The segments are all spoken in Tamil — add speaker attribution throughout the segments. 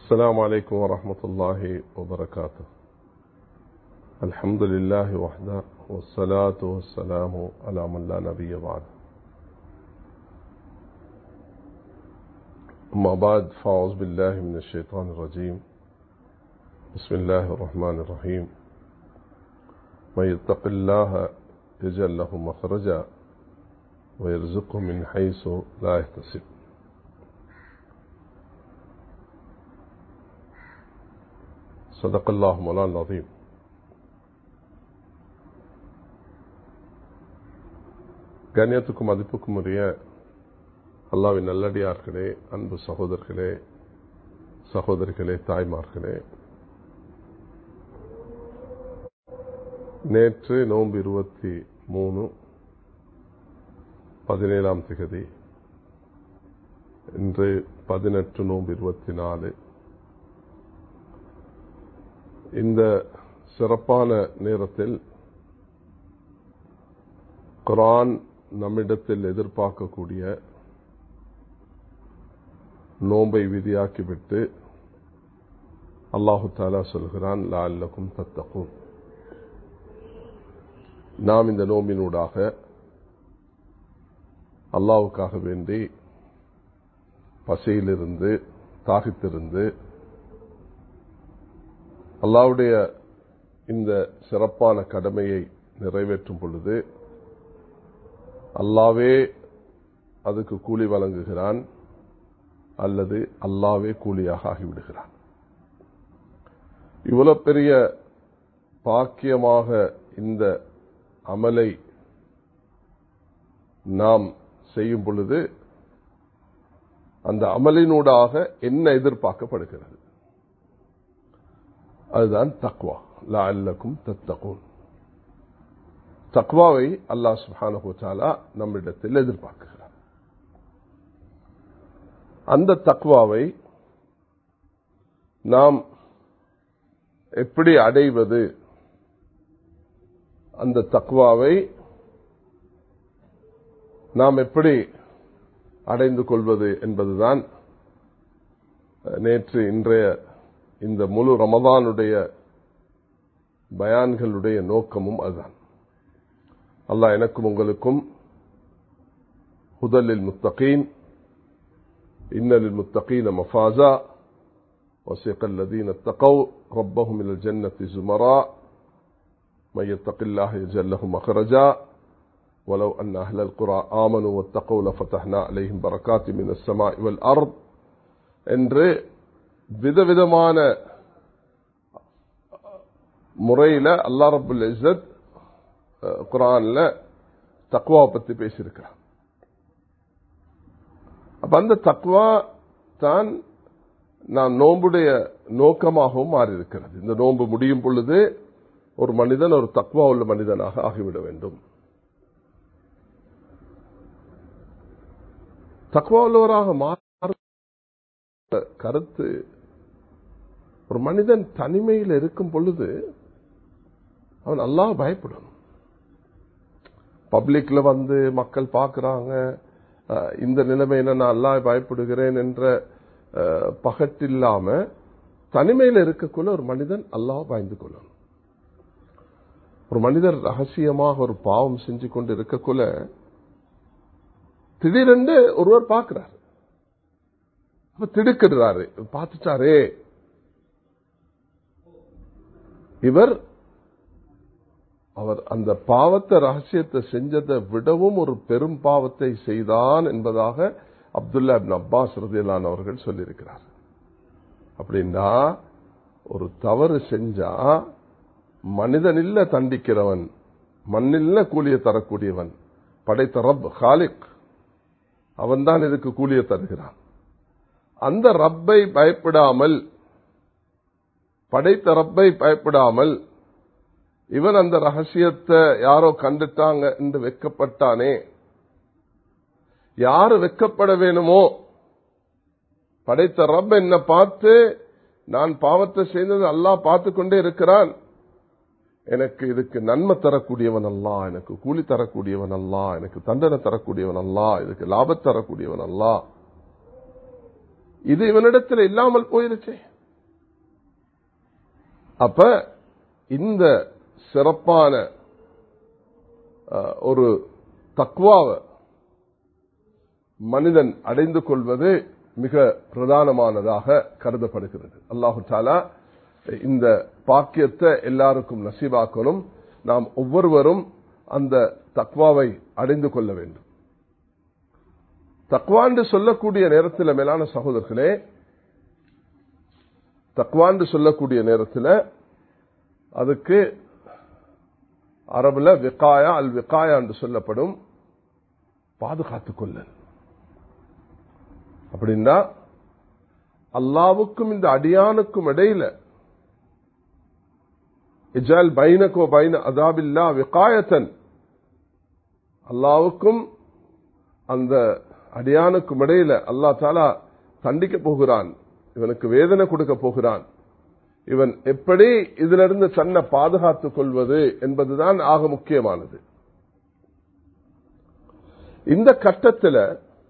Speaker 1: السلام عليكم ورحمة الله وبركاته الحمد لله وحده والصلاة والسلام على من لا نبي بعد أما بعد فأعوذ بالله من الشيطان الرجيم بسم الله الرحمن الرحيم من يتق الله يجعل له مخرجا ويرزقه من حيث لا يحتسب صدق الله مولانا العظيم கண்ணியத்துக்கும் மதிப்புக்கும் உரிய அல்லாவின் நல்லடியார்களே அன்பு சகோதரர்களே சகோதரிகளே தாய்மார்களே நேற்று நோன்பு இருபத்தி மூணு பதினேழாம் திகதி இன்று பதினெட்டு நோன்பு இருபத்தி நாலு இந்த சிறப்பான நேரத்தில் குரான் நம்மிடத்தில் எதிர்பார்க்கக்கூடிய நோன்பை விதியாக்கிவிட்டு அல்லாஹு தாலா சொல்கிறான் லால்லக்கும் தத்தகும் நாம் இந்த நோம்பினூடாக அல்லாவுக்காக வேண்டி பசியிலிருந்து தாகித்திருந்து அல்லாவுடைய இந்த சிறப்பான கடமையை நிறைவேற்றும் பொழுது அல்லாவே அதுக்கு கூலி வழங்குகிறான் அல்லது அல்லாவே கூலியாக ஆகிவிடுகிறான் இவ்வளவு பெரிய பாக்கியமாக இந்த அமலை நாம் செய்யும் பொழுது அந்த அமலினூடாக என்ன எதிர்பார்க்கப்படுகிறது அதுதான் தக்வா லால்லக்கும் தத்தகும் தக்வாவை அல்லா சுஹானா நம்மிடத்தில் எதிர்பார்க்கிறார் அந்த தக்வாவை நாம் எப்படி அடைவது அந்த தக்வாவை நாம் எப்படி அடைந்து கொள்வது என்பதுதான் நேற்று இன்றைய இந்த முழு ரமதானுடைய பயான்களுடைய நோக்கமும் அதுதான் அல்லாஹ் எனக்கும் உங்களுக்கும் ஹுதலில் முத்தகீன் இன்னலில் முத்தகீன மஃபாசா وسيق الذين اتقوا ربهم إلى الجنة زمراء من يتق الله يجعل له مخرجا ولو أن أهل القرى آمنوا واتقوا لفتحنا عليهم بركات من السماء والأرض என்று விதவிதமான முறையில் அல்லா ரபுல் இசத் குரான்ல தக்குவா பத்தி பேசியிருக்கிறான் அப்ப அந்த தக்குவா தான் நான் நோம்புடைய நோக்கமாகவும் மாறியிருக்கிறது இந்த நோன்பு முடியும் பொழுது ஒரு மனிதன் ஒரு தக்குவா உள்ள மனிதனாக ஆகிவிட வேண்டும் தக்குவா உள்ளவராக மாற கருத்து ஒரு மனிதன் தனிமையில் இருக்கும் பொழுது அவன் நல்லா பயப்படணும் பப்ளிக்ல வந்து மக்கள் பார்க்கிறாங்க இந்த நிலைமையில நான் அல்லா பயப்படுகிறேன் என்ற பகட்டில்லாம தனிமையில் இருக்கக்குள்ள ஒரு மனிதன் அல்லாஹ் பயந்து கொள்ளணும் ஒரு மனிதர் ரகசியமாக ஒரு பாவம் செஞ்சு கொண்டு இருக்கக்குள்ள திடீரென்று ஒருவர் பார்க்கிறார் அப்ப திடுக்கிடுறாரு பார்த்துட்டாரே இவர் அவர் அந்த பாவத்தை ரகசியத்தை செஞ்சதை விடவும் ஒரு பெரும் பாவத்தை செய்தான் என்பதாக அப்துல்லா அப்பாஸ் ரதியலான் அவர்கள் சொல்லியிருக்கிறார் அப்படின்னா ஒரு தவறு செஞ்சா மனிதன் இல்ல தண்டிக்கிறவன் மண்ணில்ல கூலிய தரக்கூடியவன் படைத்த ரப் ஹாலிக் அவன் தான் இதுக்கு கூலிய தருகிறான் அந்த ரப்பை பயப்படாமல் படைத்த ரப்பை பயப்படாமல் இவன் அந்த ரகசியத்தை யாரோ கண்டுட்டாங்க என்று வெக்கப்பட்டானே யாரு வெக்கப்பட வேணுமோ படைத்த ரப் என்ன பார்த்து நான் பாவத்தை செய்தது அல்லா பார்த்து கொண்டே இருக்கிறான் எனக்கு இதுக்கு நன்மை தரக்கூடியவன் அல்ல எனக்கு கூலி தரக்கூடியவன் அல்ல எனக்கு தண்டனை தரக்கூடியவன் அல்ல இதுக்கு லாபம் தரக்கூடியவன் அல்ல இது இவனிடத்தில் இல்லாமல் போயிருச்சே அப்ப இந்த சிறப்பான ஒரு தக்குவாவை மனிதன் அடைந்து கொள்வது மிக பிரதானமானதாக கருதப்படுகிறது அல்லாஹு தாலா இந்த பாக்கியத்தை எல்லாருக்கும் நசீபாக்கணும் நாம் ஒவ்வொருவரும் அந்த தக்வாவை அடைந்து கொள்ள வேண்டும் தக்வாண்டு சொல்லக்கூடிய நேரத்தில் மேலான சகோதரர்களே தக்வாண்டு சொல்லக்கூடிய நேரத்தில் அதுக்கு அரபுல விகாயா அல் விகாயா என்று சொல்லப்படும் பாதுகாத்துக் கொள்ளல் அப்படின்னா அல்லாவுக்கும் இந்த அடியானுக்கும் இடையில இஜால் பைனக்கோ பைன அதாபில்லா விகாயத்தன் அல்லாவுக்கும் அந்த அடியானுக்கும் இடையில அல்லா தாலா தண்டிக்க போகிறான் இவனுக்கு வேதனை கொடுக்க போகிறான் இவன் எப்படி இதிலிருந்து தன்னை பாதுகாத்துக் கொள்வது என்பதுதான் ஆக முக்கியமானது இந்த கட்டத்தில்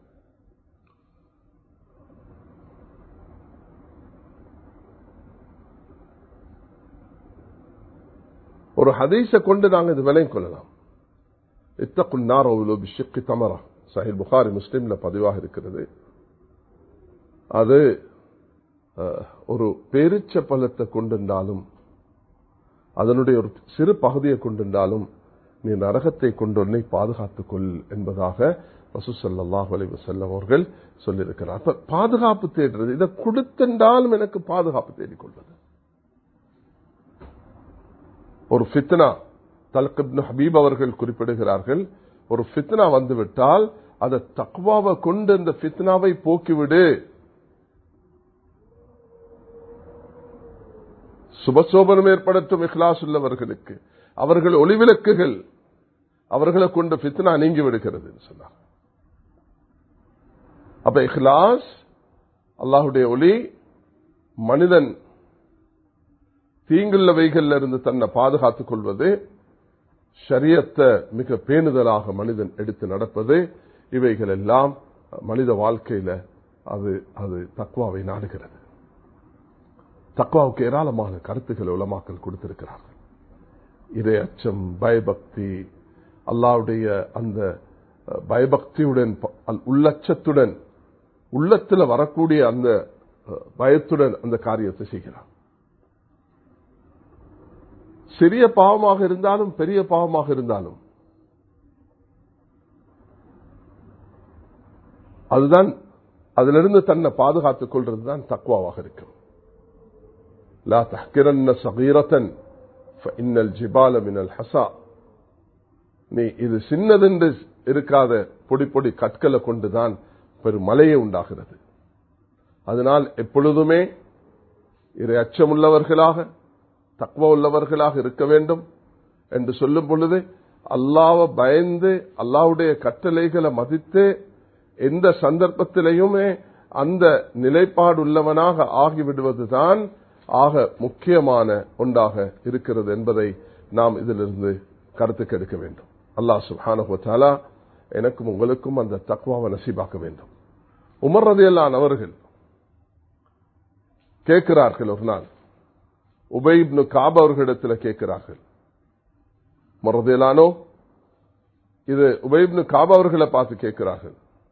Speaker 1: ஒரு ஹதீஸ கொண்டு நாங்கள் இது விலையும் கொள்ளலாம் இத்தக்குள் நாரோவிலோ பிஷிக்கு தமரா சஹில் புகாரி முஸ்லீம்ல பதிவாக இருக்கிறது அது ஒரு பேரிச்ச பழத்தை கொண்டிருந்தாலும் அதனுடைய ஒரு சிறு பகுதியை கொண்டிருந்தாலும் நீ நரகத்தை கொண்டு உன்னை பாதுகாத்துக் கொள் என்பதாக வசூசல்லாஹ் அலி வசல்லம் அவர்கள் சொல்லியிருக்கிறார் அப்ப பாதுகாப்பு தேடுறது இதை கொடுத்திருந்தாலும் எனக்கு பாதுகாப்பு தேடிக்கொள்வது ஒரு ஃபித்னா தல்கிப்னு ஹபீப் அவர்கள் குறிப்பிடுகிறார்கள் ஒரு ஃபித்னா வந்துவிட்டால் அதை தக்வாவை கொண்டு இந்த ஃபித்னாவை போக்கிவிடு சுபசோபனம் ஏற்படுத்தும் இஹ்லாஸ் உள்ளவர்களுக்கு அவர்கள் ஒளிவிளக்குகள் அவர்களை கொண்டு ஃபித்னா நீங்கி விடுகிறது சொன்னார் அப்ப இஹ்லாஸ் அல்லாஹுடைய ஒளி மனிதன் தீங்குள்ளவைகள்ல இருந்து தன்னை பாதுகாத்துக் கொள்வது ஷரியத்தை மிக பேணுதலாக மனிதன் எடுத்து நடப்பது இவைகள் எல்லாம் மனித வாழ்க்கையில அது அது தக்வாவை நாடுகிறது தக்வாவுக்கு ஏராளமான கருத்துக்கள் உலமாக்கல் கொடுத்திருக்கிறார்கள் இதை அச்சம் பயபக்தி அல்லாவுடைய அந்த பயபக்தியுடன் உள்ளச்சத்துடன் உள்ளத்தில் வரக்கூடிய அந்த பயத்துடன் அந்த காரியத்தை செய்கிறான் சிறிய பாவமாக இருந்தாலும் பெரிய பாவமாக இருந்தாலும் அதுதான் அதிலிருந்து தன்னை பாதுகாத்துக் கொள்றதுதான் தக்குவாவாக இருக்கும் லா தஹ்கிரன்ன சகீரத்தன் இன்னல் ஜிபால மினல் ஹசா நீ இது சின்னதென்று இருக்காத பொடி பொடி கற்களை கொண்டுதான் பெரும் மலையே உண்டாகிறது அதனால் எப்பொழுதுமே இறை அச்சமுள்ளவர்களாக தக்குவ உள்ளவர்களாக இருக்க வேண்டும் என்று சொல்லும் பொழுது அல்லாவை பயந்து அல்லாவுடைய கட்டளைகளை மதித்து எந்த சந்தர்ப்பத்திலையுமே அந்த நிலைப்பாடு உள்ளவனாக ஆகிவிடுவதுதான் ஆக முக்கியமான ஒன்றாக இருக்கிறது என்பதை நாம் இதிலிருந்து கருத்துக்கு எடுக்க வேண்டும் அல்லாஹ் சுஹானா எனக்கும் உங்களுக்கும் அந்த தக்குவாவை நசீபாக்க வேண்டும் உமர் ரதியல்லான் அவர்கள் கேட்கிறார்கள் ஒரு நாள் உபைப்னு காப் அவர்களிடத்தில் கேட்கிறார்கள் மொரதேலானோ இது உபைப்னு காப் அவர்களை பார்த்து கேட்கிறார்கள்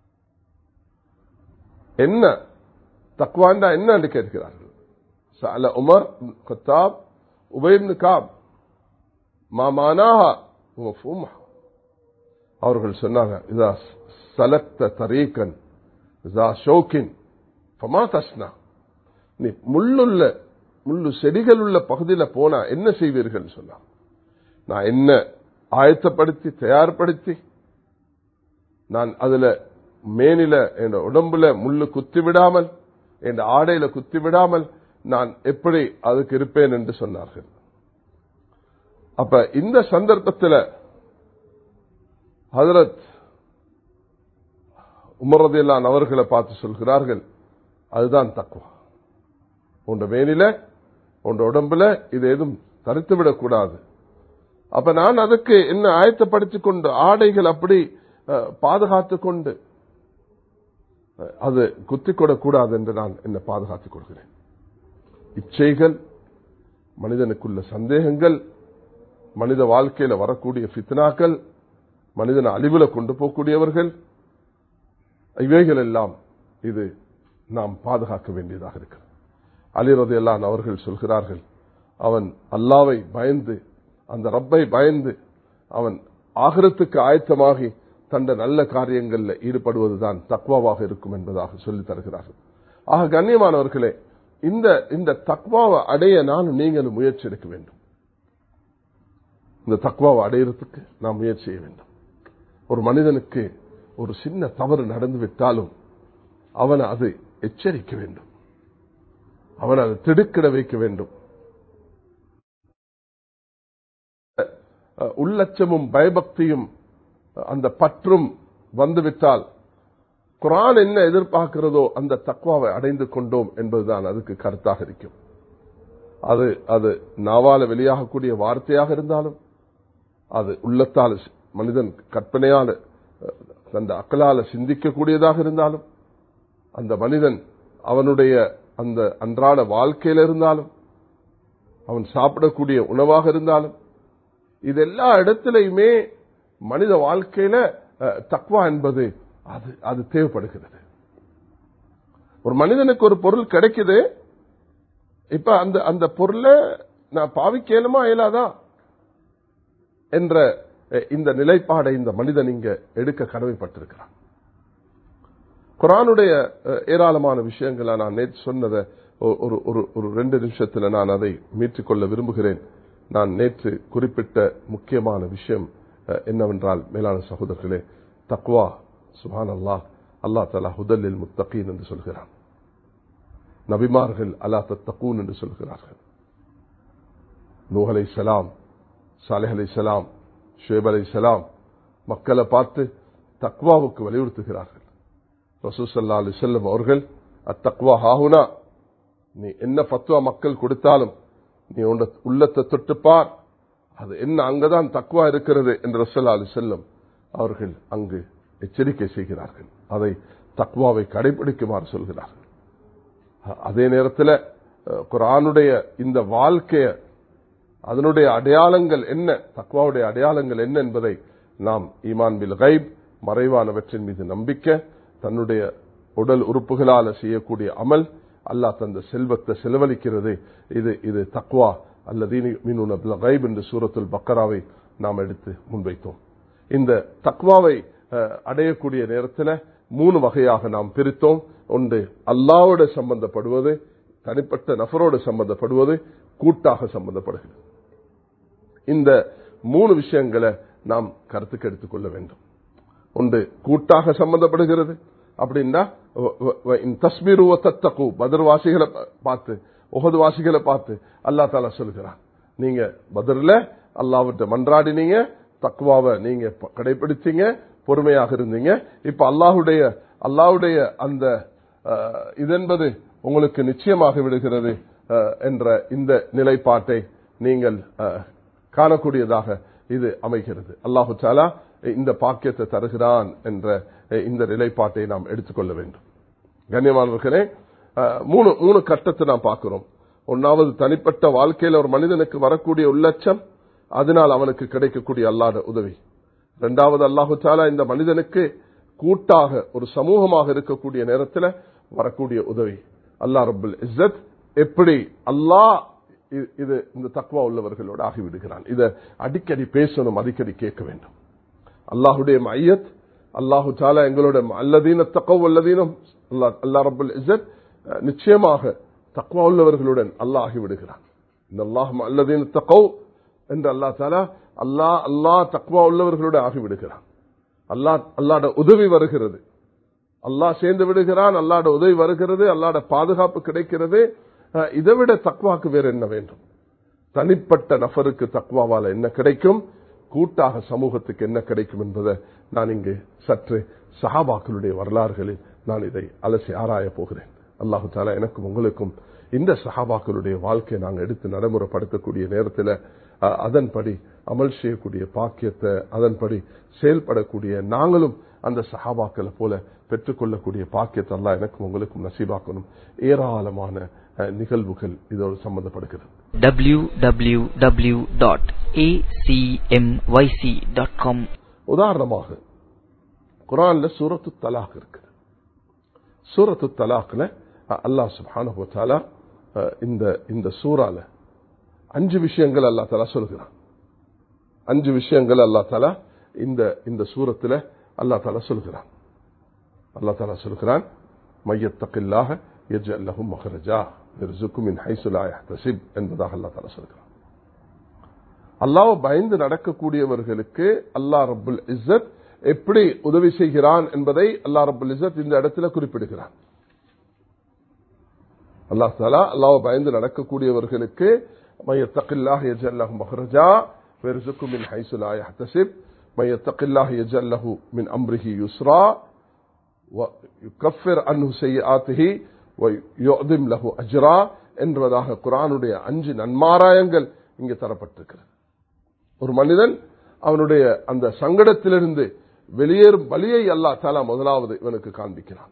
Speaker 1: என்ன தக்குவாண்டா என்ன என்று கேட்கிறார்கள் சஅல உமர் கத்தாப் உபைப்னு காப் மாமானாஹா அவர்கள் சொன்னாங்க இதா சலத்த தரீக்கன் இதா ஷோக்கின் ஃபமா தஸ்னா நீ முள்ளுள்ள முள்ளு செடிகள் உள்ள பகுதியில் போனா என்ன செய்வீர்கள் சொன்னா நான் என்ன ஆயத்தப்படுத்தி தயார்படுத்தி நான் அதுல மேனில என் உடம்புல முள்ளு குத்தி விடாமல் என் ஆடையில குத்தி விடாமல் நான் எப்படி அதுக்கு இருப்பேன் என்று சொன்னார்கள் அப்ப இந்த சந்தர்ப்பத்தில் ஹதரத் உமரதில்லான் அவர்களை பார்த்து சொல்கிறார்கள் அதுதான் தக்குவா உண்ட மேனில உண்ட உடம்புல இது எதுவும் தரித்துவிடக் கூடாது அப்ப நான் அதுக்கு என்ன ஆயத்தப்படுத்திக் கொண்டு ஆடைகள் அப்படி பாதுகாத்துக் கொண்டு அது குத்திக் கொடக்கூடாது என்று நான் என்ன பாதுகாத்துக் கொள்கிறேன் இச்சைகள் மனிதனுக்குள்ள சந்தேகங்கள் மனித வாழ்க்கையில வரக்கூடிய ஃபித்னாக்கள் மனிதனை அழிவுல கொண்டு போகக்கூடியவர்கள் இவைகள் எல்லாம் இது நாம் பாதுகாக்க வேண்டியதாக இருக்கிறது அலிரது எல்லாம் அவர்கள் சொல்கிறார்கள் அவன் அல்லாவை பயந்து அந்த ரப்பை பயந்து அவன் ஆகரத்துக்கு ஆயத்தமாகி தந்த நல்ல காரியங்களில் ஈடுபடுவதுதான் தக்வாவாக இருக்கும் என்பதாக சொல்லித் தருகிறார்கள் ஆக கண்ணியமானவர்களே இந்த இந்த தக்வாவை அடைய நானும் நீங்களும் முயற்சி எடுக்க வேண்டும் இந்த தக்வாவை அடையிறதுக்கு நாம் முயற்சி செய்ய வேண்டும் ஒரு மனிதனுக்கு ஒரு சின்ன தவறு நடந்து விட்டாலும் அவனை அது எச்சரிக்க வேண்டும் அவன் அதை திடுக்கிட வைக்க வேண்டும் உள்ளச்சமும் பயபக்தியும் அந்த பற்றும் வந்துவிட்டால் குரான் என்ன எதிர்பார்க்கிறதோ அந்த தக்குவாவை அடைந்து கொண்டோம் என்பதுதான் அதுக்கு கருத்தாக இருக்கும் அது அது நாவால வெளியாகக்கூடிய வார்த்தையாக இருந்தாலும் அது உள்ளத்தால் மனிதன் கற்பனையால அந்த அக்கலால சிந்திக்கக்கூடியதாக இருந்தாலும் அந்த மனிதன் அவனுடைய அந்த அன்றாட வாழ்க்கையில் இருந்தாலும் அவன் சாப்பிடக்கூடிய உணவாக இருந்தாலும் இது எல்லா இடத்திலையுமே மனித வாழ்க்கையில தக்வா என்பது அது அது தேவைப்படுகிறது ஒரு மனிதனுக்கு ஒரு பொருள் கிடைக்குது இப்ப அந்த அந்த பொருளை நான் பாவிக்கலுமா இயலாதா என்ற இந்த நிலைப்பாடை இந்த மனிதன் இங்க எடுக்க கடமைப்பட்டிருக்கிறான் குரானுடைய ஏராளமான விஷயங்களை நான் நேற்று சொன்னதை ஒரு ஒரு ஒரு ரெண்டு நிமிஷத்தில் நான் அதை மீட்டுக்கொள்ள விரும்புகிறேன் நான் நேற்று குறிப்பிட்ட முக்கியமான விஷயம் என்னவென்றால் மேலான சகோதரர்களே தக்வா சுஹான் அல்லாஹ் அல்லா தலா ஹுதல்லில் முத்தகீன் என்று சொல்கிறான் நபிமார்கள் அல்லா தத்தகூன் என்று சொல்கிறார்கள் நூஹ் அலை சலாம் சாலேஹ் அலை சலாம் ஷுவேப் அலை சலாம் மக்களை பார்த்து தக்வாவுக்கு வலியுறுத்துகிறார்கள் ரசூசல்லா அலி செல்லம் அவர்கள் அத்தக்வா ஹாகுனா நீ என்ன பத்துவா மக்கள் கொடுத்தாலும் நீ உண்ட உள்ளத்தை தொட்டுப்பார் அது என்ன அங்கதான் தக்குவா இருக்கிறது என்று ரசல்லா அலி செல்லம் அவர்கள் அங்கு எச்சரிக்கை செய்கிறார்கள் அதை தக்வாவை கடைபிடிக்குமாறு சொல்கிறார்கள் அதே நேரத்தில் குரானுடைய இந்த வாழ்க்கைய அதனுடைய அடையாளங்கள் என்ன தக்வாவுடைய அடையாளங்கள் என்ன என்பதை நாம் ஈமான் பில் கைப் மறைவானவற்றின் மீது நம்பிக்கை தன்னுடைய உடல் உறுப்புகளால் செய்யக்கூடிய அமல் அல்லா தந்த செல்வத்தை செலவழிக்கிறது இது இது தக்வா அல்லது கைப் என்று சூரத்துல் பக்கராவை நாம் எடுத்து முன்வைத்தோம் இந்த தக்வாவை அடையக்கூடிய நேரத்தில் மூணு வகையாக நாம் பிரித்தோம் ஒன்று அல்லாவோட சம்பந்தப்படுவது தனிப்பட்ட நபரோடு சம்பந்தப்படுவது கூட்டாக சம்பந்தப்படுகிறது இந்த மூணு விஷயங்களை நாம் கருத்துக்கு எடுத்துக்கொள்ள வேண்டும் ஒன்று கூட்டாக சம்பந்தப்படுகிறது அப்படின்னா தஸ்மீருவ தத்தகு பதர்வாசிகளை பார்த்து உகது வாசிகளை பார்த்து அல்லா தாலா சொல்கிறான் நீங்க பதில அல்லாவிட்ட மன்றாடினீங்க தக்குவாவை நீங்க கடைபிடிச்சீங்க பொறுமையாக இருந்தீங்க இப்ப அல்லாஹுடைய அல்லாஹுடைய அந்த இதென்பது உங்களுக்கு நிச்சயமாக விடுகிறது என்ற இந்த நிலைப்பாட்டை நீங்கள் காணக்கூடியதாக இது அமைகிறது அல்லாஹு சாலா இந்த பாக்கியத்தை தருகிறான் என்ற இந்த நிலைப்பாட்டை நாம் எடுத்துக்கொள்ள வேண்டும் கண்ணியமானவர்களே மூணு மூணு கட்டத்தை நாம் பார்க்கிறோம் ஒன்னாவது தனிப்பட்ட வாழ்க்கையில் ஒரு மனிதனுக்கு வரக்கூடிய உள்ளச்சம் அதனால் அவனுக்கு கிடைக்கக்கூடிய அல்லாத உதவி இரண்டாவது அல்லாஹு சாலா இந்த மனிதனுக்கு கூட்டாக ஒரு சமூகமாக இருக்கக்கூடிய நேரத்தில் வரக்கூடிய உதவி அல்லா ரபுல் இஸ்ஸத் எப்படி அல்லாஹ் இது இந்த தக்குவா உள்ளவர்களோடு ஆகிவிடுகிறான் இதை அடிக்கடி பேசணும் அடிக்கடி கேட்க வேண்டும் அல்லாஹுடைய மையத் அல்லாஹு சாலா எங்களோட அல்லதீன தக்கவ் அல்லதீனம் அல்லா ரபுல் இஸ்ஸத் நிச்சயமாக தக்குவா உள்ளவர்களுடன் அல்லாஹ் ஆகிவிடுகிறான் இந்த அல்லாஹ் அல்லதீன தக்கவ் என்று அல்லா தாலா அல்லா அல்லா தக்குவா உள்ளவர்களோட ஆகிவிடுகிறான் அல்லா அல்லாட உதவி வருகிறது அல்லாஹ் சேர்ந்து விடுகிறான் அல்லாட உதவி வருகிறது அல்லாட பாதுகாப்பு கிடைக்கிறது இதை விட தக்வாக்கு வேற என்ன வேண்டும் தனிப்பட்ட நபருக்கு தக்வாவால் என்ன கிடைக்கும் கூட்டாக சமூகத்துக்கு என்ன கிடைக்கும் என்பதை நான் இங்கு சற்று சஹாபாக்களுடைய வரலாறுகளில் நான் இதை அலசி ஆராய போகிறேன் அல்லாஹு தாலா எனக்கும் உங்களுக்கும் இந்த சஹாபாக்களுடைய வாழ்க்கையை நாங்கள் எடுத்து நடைமுறைப்படுத்தக்கூடிய நேரத்தில் அதன்படி அமல் செய்யக்கூடிய பாக்கியத்தை அதன்படி செயல்படக்கூடிய நாங்களும் அந்த சஹாபாக்களை போல பெற்றுக்கொள்ளக்கூடிய பாக்கியத்தை எல்லாம் எனக்கும் உங்களுக்கும் நசீபாக்கணும் ஏராளமான நிகழ்வுகள் இதோடு சம்பந்தப்படுகிறது
Speaker 2: www.acmyc.com
Speaker 1: உதாரணமாக குரான்ல சூரத்து தலாக் இருக்கு சூரத்து தலாக்ல அல்லாஹ் சுப்ஹானஹு வ தஆலா அஹ், இந்த இந்த சூறால அஞ்சு விஷயங்கள் அல்லாஹ் தஆலா சொல்கிறான் அஞ்சு விஷயங்கள் அல்லாஹ் தஆலா இந்த இந்த சூரத்துல அல்லாஹ் தஆலா சொல்கிறான் அல்லாஹ் தஆலா சொல்கிறான் மையத்தகில்லாஹ யஜ்அல் லஹு மஹ்ரஜா யர்சுகு மின் ஹைசு லா யஹ்தசிப் என்பதாக அல்லாஹ் தஆலா சொல்கிறான் அல்லாஹ் பயந்து நடக்கக்கூடியவர்களுக்கு அல்லாஹ் ரப்புல் இஸ்ஸத் எப்படி உதவி செய்கிறான் என்பதை அல்லாஹ் ரப்புல் இஸ்ஸத் இந்த இடத்துல குறிப்பிடுகிறான் அல்லாஹ் தாலா அல்லாஹ் பயந்து நடக்கக்கூடியவர்களுக்கு மையத்தகில்லாஹ் யஜல்லஹு மஹ்ரஜா ويرزقه من حيث لا يحتسب من يتق الله يجعل له من امره يسرا ويكفر عنه سيئاته ويعظم له اجرا என்பதாக குரானுடைய அஞ்சு நன்மாராயங்கள் இங்கே தரப்பட்டிருக்கிறது ஒரு மனிதன் அவனுடைய அந்த சங்கடத்திலிருந்து வெளியேறும் வழியை அல்லாஹ் தாலா முதலாவது இவனுக்கு காண்பிக்கிறான்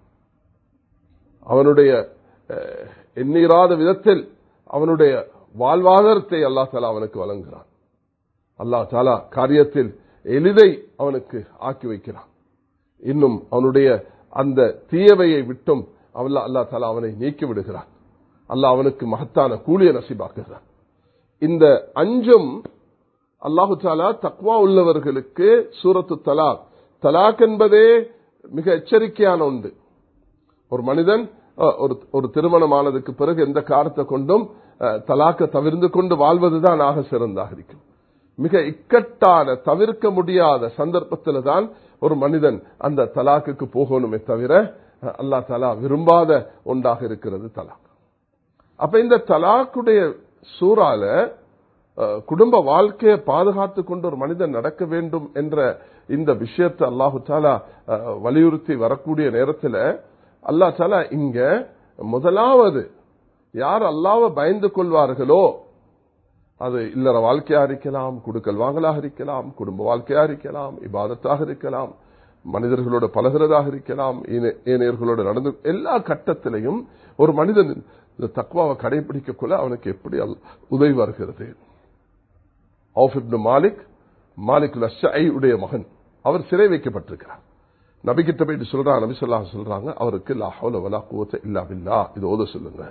Speaker 1: அவனுடைய அஹ், எண்ணிராத விதத்தில் அவனுடைய வாழ்வாதாரத்தை அல்லாஹ் தாலா அவனுக்கு வழங்குகிறான் அல்லாஹ் தாலா காரியத்தில் எளிதை அவனுக்கு ஆக்கி வைக்கிறான் இன்னும் அவனுடைய அந்த தீயவையை விட்டும் அவல்ல அல்லாஹ் தாலா அவனை நீக்கி விடுகிறான் அல்லாஹ் அவனுக்கு மகத்தான கூலிய நசிபாக்குகிறான் இந்த அஞ்சும் அல்லாஹு தாலா தக்வா உள்ளவர்களுக்கு சூரத்து தலாக் தலாக் என்பதே மிக எச்சரிக்கையான ஒன்று ஒரு மனிதன் அஹ், ஒரு ஒரு திருமணமானதுக்கு பிறகு எந்த காரணத்தை கொண்டும் அஹ், தலாக்க தவிர்ந்து கொண்டு வாழ்வதுதான் ஆக சிறந்தாக இருக்கும் மிக இக்கட்டான தவிர்க்க முடியாத சந்தர்ப்பத்தில் தான் ஒரு மனிதன் அந்த தலாக்குக்கு போகணுமே தவிர அஹ், அல்லாஹ் தலா விரும்பாத ஒன்றாக இருக்கிறது தலாக் அப்ப இந்த தலாக்குடைய சூறால அஹ், குடும்ப வாழ்க்கையை பாதுகாத்து கொண்டு ஒரு மனிதன் நடக்க வேண்டும் என்ற இந்த விஷயத்தை அல்லாஹு தாலா அஹ், வலியுறுத்தி வரக்கூடிய நேரத்தில் அல்லாஹ் தாலா இங்க முதலாவது யார் அல்லாவை பயந்து கொள்வார்களோ அது இல்லற வாழ்க்கையா இருக்கலாம் குடுக்கல் வாங்கலாக இருக்கலாம் குடும்ப வாழ்க்கையா இருக்கலாம் இபாதத்தாக இருக்கலாம் மனிதர்களோட பழகிறதாக இருக்கலாம் ஏனே- ஏனையர்களோட நடந்து எல்லா கட்டத்திலையும் ஒரு மனிதன் இந்த தக்குவாவை கடைபிடிக்க கொள்ள அவனுக்கு எப்படி அல்- உதவி வருகிறது அவுஃப் இப்னு மாலிக் மாலிக் லஷை உடைய மகன் அவர் சிறை வைக்கப்பட்டிருக்கிறார் நபிகிட்ட போயிட்டு சொல்றாங்க நபி சொல்லாஹ் சொல்றாங்க அவருக்கு லா ஹவுல வலா குவத்த இல்லா பில்லா இது ஓத சொல்லுங்க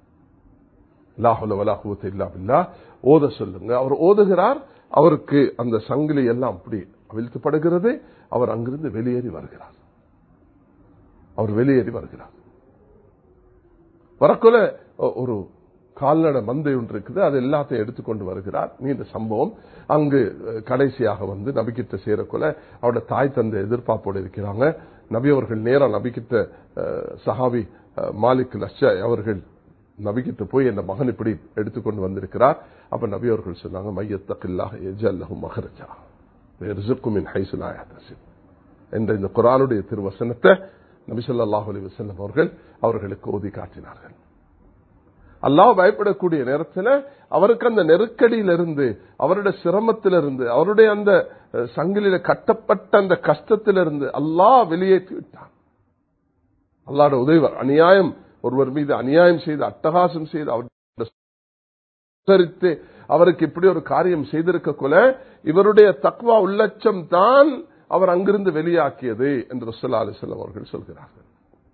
Speaker 1: லா ஹவுல வலா குவத்த இல்லா பில்லா ஓத சொல்லுங்க அவர் ஓதுகிறார் அவருக்கு அந்த சங்கிலி எல்லாம் அப்படி அவிழ்த்துப்படுகிறது அவர் அங்கிருந்து வெளியேறி வருகிறார் அவர் வெளியேறி வருகிறார் வரக்குள்ள ஒ- ஒரு கால்நடை மந்தை ஒன்று இருக்குது அது எல்லாத்தையும் எடுத்துக்கொண்டு வருகிறார் நீண்ட சம்பவம் அங்கு அஹ், கடைசியாக வந்து நபிக்கிட்ட சேரக்குள்ள அவருடைய தாய் தந்தை எதிர்பார்ப்போடு இருக்கிறாங்க நபி அவர்கள் நேரா நபிக்கிட்ட அஹ், சஹாபி அஹ், மாலிக் லஷ அவர்கள் நபிக்கிட்ட போய் என் மகன் இப்படி எடுத்துக்கொண்டு வந்திருக்கிறார் அப்ப நபி அவர்கள் சொன்னாங்க மையத்தக்கில்லாக எஜல்லஹு மஹரஜா ரிசுக்கும் மின் ஹைசு லா யஹ்தசிப் என்ற இந்த குரானுடைய திருவசனத்தை நபிசல்லாஹு அலி வசல்லம் அவர்கள் அவர்களுக்கு ஓதி காட்டினார்கள் அல்லாஹ் பயப்படக்கூடிய நேரத்தில் அவருக்கு அந்த நெருக்கடியிலிருந்து அவருடைய சிரமத்திலிருந்து அவருடைய அந்த அஹ், சங்கிலில கட்டப்பட்ட அந்த கஷ்டத்திலிருந்து அல்லாஹ் வெளியேற்றி விட்டான் அல்லாட உதவி அநியாயம் ஒருவர் மீது அநியாயம் செய்து அட்டகாசம் செய்து அவர் உத்தரித்து அவருக்கு இப்படி ஒரு காரியம் செய்திருக்க கொல இவருடைய தக்வா உள்ளச்சம் தான் அவர் அங்கிருந்து வெளியாக்கியது என்று ரசூல்லா அலிஸ்லாம் அவர்கள் சொல்கிறார்கள்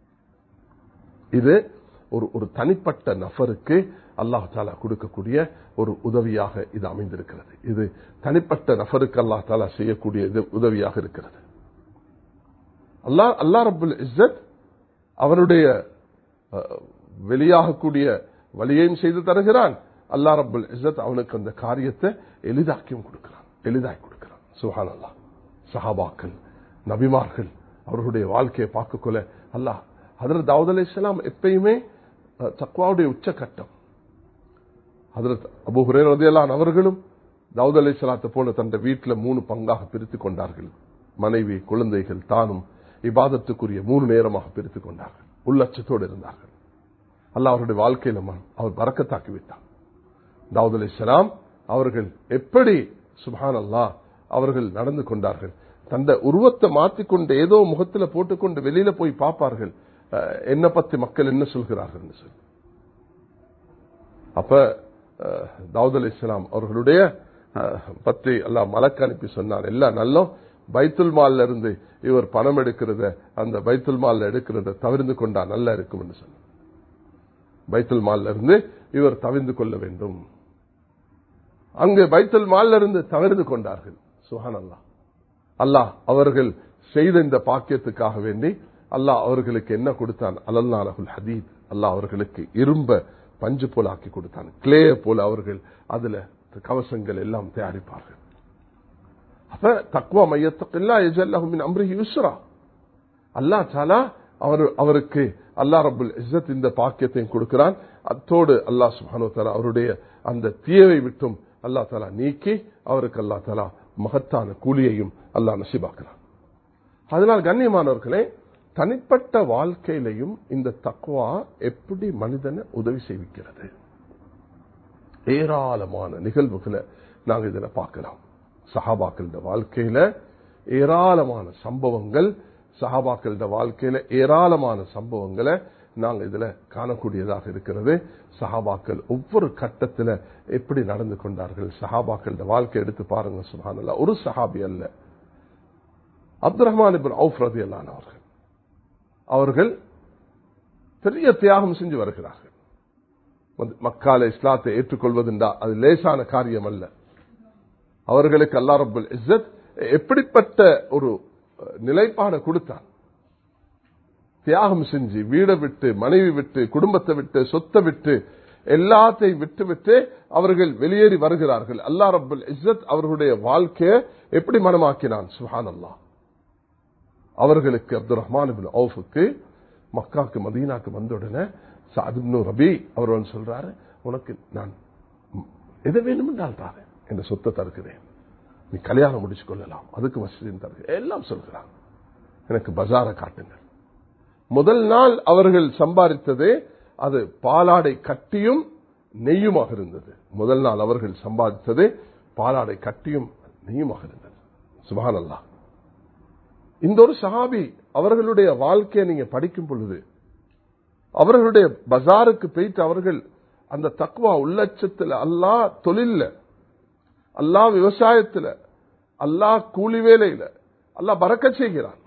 Speaker 1: இது ஒரு ஒரு தனிப்பட்ட நபருக்கு அல்லாஹ் தாலா கொடுக்கக்கூடிய ஒரு உதவியாக இது அமைந்திருக்கிறது இது தனிப்பட்ட நபருக்கு அல்லாஹ் தாலா செய்யக்கூடிய இது உதவியாக இருக்கிறது அல்லாஹ் அல்லா ரபுல் இஸ்ஸத் அவனுடைய அஹ், வெளியாகக்கூடிய வழியையும் செய்து தருகிறான் அல்லா ரபுல் இஸ்ஸத் அவனுக்கு அந்த காரியத்தை எளிதாக்கியும் கொடுக்கிறான் எளிதாக்கி கொடுக்கிறான் சுஹான் அல்லாஹ் சஹாபாக்கள் நபிமார்கள் அவர்களுடைய வாழ்க்கையை பார்க்கக்கொள்ள அல்லாஹ் ஹதரத் தாவூத் அலைஹிஸ்ஸலாம் எப்பயுமே அஹ், தக்வாவுடைய உச்சக்கட்டம் ஹதரத் அபு ஹுரேர் ரலியல்லாஹு அவர்களும் தாவூத் அலைஹிஸ்ஸலாத்தை போல தன்னுடைய வீட்டில் மூணு பங்காக பிரித்துக் கொண்டார்கள் மனைவி குழந்தைகள் தானும் இபாதத்துக்குரிய மூணு நேரமாக பிரித்துக் கொண்டார்கள் உள்ளச்சத்தோடு இருந்தார்கள் அல்லாஹ் அவருடைய வாழ்க்கையில ம- அவர் பறக்கத்தாக்கி விட்டார் தாவூத் அலைஹிஸ்ஸலாம் அவர்கள் எப்படி சுப்ஹான் அல்லாஹ் அவர்கள் நடந்து கொண்டார்கள் தந்த உருவத்தை மாற்றிக்கொண்டு ஏதோ முகத்துல போட்டுக்கொண்டு வெளியில போய் பார்ப்பார்கள் அஹ், என்ன பத்தி மக்கள் என்ன சொல்கிறார்கள் சொல்லி அப்ப அஹ், தாவூத் அலி இஸ்லாம் அவர்களுடைய அஹ், பற்றி எல்லாம் மலக்கு அனுப்பி சொன்னார் எல்லாம் நல்லம் பைத்துல் மால்ல இருந்து இவர் பணம் எடுக்கிறத அந்த பைத்துல் மால்ல எடுக்கிறத தவிர்த்து கொண்டா நல்லா இருக்கும் என்று சொன்னார் பைத்துல் மால்ல இருந்து இவர் தவிர்த்து கொள்ள வேண்டும் அங்கு பைத்துல் மால்ல இருந்து தவிர்த்து கொண்டார்கள் சுஹான் அல்லாஹ் அல்லாஹ் அவர்கள் செய்த இந்த பாக்கியத்துக்காக வேண்டி அல்லாஹ் அவர்களுக்கு என்ன கொடுத்தான் அலல்லாலகுல் ஹதீத் அல்லாஹ் அவர்களுக்கு இரும்ப பஞ்சு போல ஆக்கி கொடுத்தான் கிளேய போல அவர்கள் அதுல கவசங்கள் எல்லாம் தயாரிப்பார்கள் அப்ப தக்குவா மையத்துக்கெல்லா எஜல்லஹுமின் அம்ரிஹி யுஸ்ரா அல்லாஹ் தாலா அவர் அவருக்கு அல்லாஹ் ரபுல் இஸ்ஸத் இந்த பாக்கியத்தையும் கொடுக்கிறான் அத்தோடு அல்லாஹ் சுப்ஹானஹு வ தஆலா அவருடைய அந்த தீயவை விட்டும் அல்லாஹ் தாலா நீக்கி அவருக்கு அல்லாஹ் தாலா மகத்தான கூலியையும் அல்லாஹ் நசிபாக்குறான் அதனால் கண்ணியமானவர்களே தனிப்பட்ட வாழ்க்கையிலையும் இந்த தக்குவா எப்படி மனிதனை உதவி செய்விக்கிறது ஏராளமான நிகழ்வுகளை நாங்க இதுல பார்க்கலாம் சஹாபாக்கள வாழ்க்கையில ஏராளமான சம்பவங்கள் சஹாபாக்கள வாழ்க்கையில ஏராளமான சம்பவங்களை நாங்க இதுல காணக்கூடியதாக இருக்கிறது சஹாபாக்கள் ஒவ்வொரு கட்டத்துல எப்படி நடந்து கொண்டார்கள் சஹாபாக்கள வாழ்க்கை எடுத்து பாருங்க சுபானல்லா ஒரு சஹாபி அல்ல அப்துல் ரஹ்மான் இபின் அவுஃப் ரதி அவர்கள் அவர்கள் பெரிய தியாகம் செஞ்சு வருகிறார்கள் வந்து மக்கால இஸ்லாத்தை ஏற்றுக்கொள்வதுண்டா அது லேசான காரியம் அல்ல அவர்களுக்கு அல்லா ரபுல் இஸ்ஸத் எப்படிப்பட்ட ஒரு நிலைப்பாடை கொடுத்தான் தியாகம் செஞ்சு வீடை விட்டு மனைவி விட்டு குடும்பத்தை விட்டு சொத்தை விட்டு எல்லாத்தையும் விட்டு விட்டு அவர்கள் வெளியேறி வருகிறார்கள் அல்லா ரபுல் இஸ்ஸத் அவர்களுடைய வாழ்க்கையை எப்படி மனமாக்கினான் சுஹான் அல்லா அவர்களுக்கு அப்துல் ரஹ்மான் பின் அவுஃபுக்கு மக்காக்கு மதீனாக்கு வந்த உடனே சாதிப்னு ரபி அவர் வந்து சொல்றாரு உனக்கு நான் எதை வேணுமென்றால் தாரு இந்த சொத்தை தருகிறேன் நீ கல்யாணம் முடிச்சு கொள்ளலாம் அதுக்கு வசதியும் தருகிறேன் எல்லாம் சொல்கிறான் எனக்கு பஜாரை காட்டுங்கள் முதல் நாள் அவர்கள் சம்பாதித்தது அது பாலாடை கட்டியும் நெய்யுமாக இருந்தது முதல் நாள் அவர்கள் சம்பாதித்தது பாலாடை கட்டியும் நெய்யுமாக இருந்தது சுபான் அல்லா இந்த ஒரு சஹாபி அவர்களுடைய வாழ்க்கையை நீங்க படிக்கும் பொழுது அவர்களுடைய பஜாருக்கு போயிட்டு அவர்கள் அந்த தக்குவா உள்ளட்சத்தில் அல்லா தொழில்ல அல்லா விவசாயத்தில் அல்லா கூலி வேலையில அல்லா பறக்க செய்கிறான்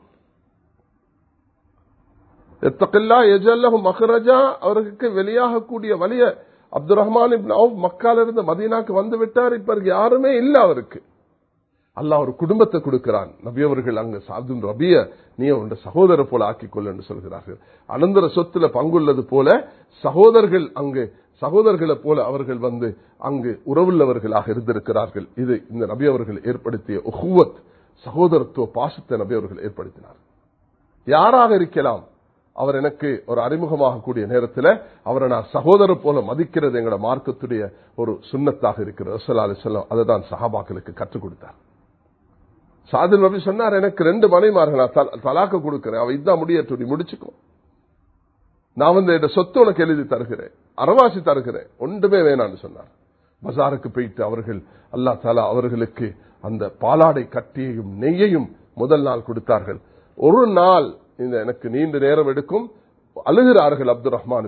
Speaker 1: எத்தக்கல்லா எஜல்லஹும் மஹரஜா அவர்களுக்கு வெளியாகக்கூடிய வழிய அப்துல் ரஹ்மான் மக்கால இருந்து மதீனாக்கு வந்து விட்டார் இப்ப யாருமே இல்ல அவருக்கு அல்லாஹ் ஒரு குடும்பத்தை கொடுக்கிறான் நபி அவர்கள் அங்கு சாதும் ரபிய நீ உண்ட சகோதர போல ஆக்கிக்கொள் என்று சொல்கிறார்கள் அனந்தர சொத்துல பங்குள்ளது போல சகோதரர்கள் அங்கு சகோதரர்களை போல அவர்கள் வந்து அங்கு உறவுள்ளவர்களாக இருந்திருக்கிறார்கள் இது இந்த நபி அவர்கள் ஏற்படுத்திய உஹுவத் சகோதரத்துவ பாசத்தை நபி அவர்கள் ஏற்படுத்தினார் யாராக இருக்கலாம் அவர் எனக்கு ஒரு அறிமுகமாக கூடிய நேரத்தில் அவரை நான் சகோதர போல மதிக்கிறது எங்களோட மார்க்கத்துடைய ஒரு சுண்ணத்தாக இருக்கிறது ரசல்லா அலிசல்லாம் அதை தான் சஹாபாக்களுக்கு கற்றுக் கொடுத்தார் சாதில் நபி சொன்னார் எனக்கு ரெண்டு மனைமார்கள் நான் தலாக்க கொடுக்கிறேன் அவ இதான் முடியட்டும் நீ முடிச்சுக்கோ நான் வந்து என் சொத்து உனக்கு எழுதி தருகிறேன் அறவாசி தருகிறேன் ஒன்றுமே வேணான்னு சொன்னார் பசாருக்கு போயிட்டு அவர்கள் அல்லா தாலா அவர்களுக்கு அந்த பாலாடை கட்டியையும் நெய்யையும் முதல் நாள் கொடுத்தார்கள் ஒரு நாள் இந்த எனக்கு நீண்ட நேரம் எடுக்கும் அழுகிறார்கள் அப்துல் ரஹ்மான்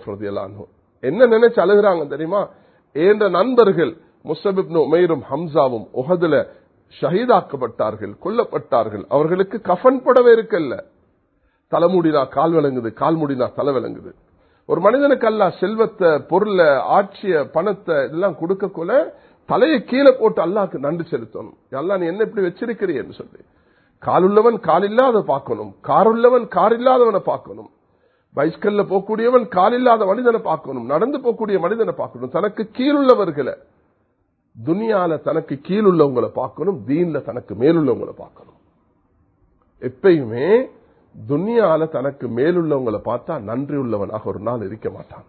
Speaker 1: என்ன நினைச்சு அழுகிறாங்க தெரியுமா என்ற நண்பர்கள் முசபிப்னு உமைரும் ஹம்சாவும் உஹதுல ஷஹீதாக்கப்பட்டார்கள் கொல்லப்பட்டார்கள் அவர்களுக்கு கஃன் படவே இருக்கல்ல தலைமுடினா கால் விளங்குது கால் முடினா தலை விளங்குது ஒரு மனிதனுக்கு அல்ல செல்வத்தை பொருளை ஆட்சிய பணத்தை இதெல்லாம் கொடுக்க கொள்ள தலையை கீழே போட்டு அல்லாக்கு நன்றி செலுத்தணும் அல்லா நீ என்ன இப்படி வச்சிருக்கிறீன்னு சொல்லி காலுள்ளவன் கால் இல்லாத பார்க்கணும் கார் உள்ளவன் கார் இல்லாதவனை பார்க்கணும் பைஸ்கல்ல போகக்கூடியவன் கால் இல்லாத மனிதனை பார்க்கணும் நடந்து போகக்கூடிய மனிதனை பார்க்கணும் தனக்கு கீழுள்ளவர்களை துனியால தனக்கு கீழுள்ளவங்களை பார்க்கணும் தீன்ல தனக்கு மேலுள்ளவங்களை பார்க்கணும் எப்பயுமே துனியால தனக்கு மேலுள்ளவங்களை பார்த்தா நன்றி உள்ளவனாக ஒரு நாள் இருக்க மாட்டான்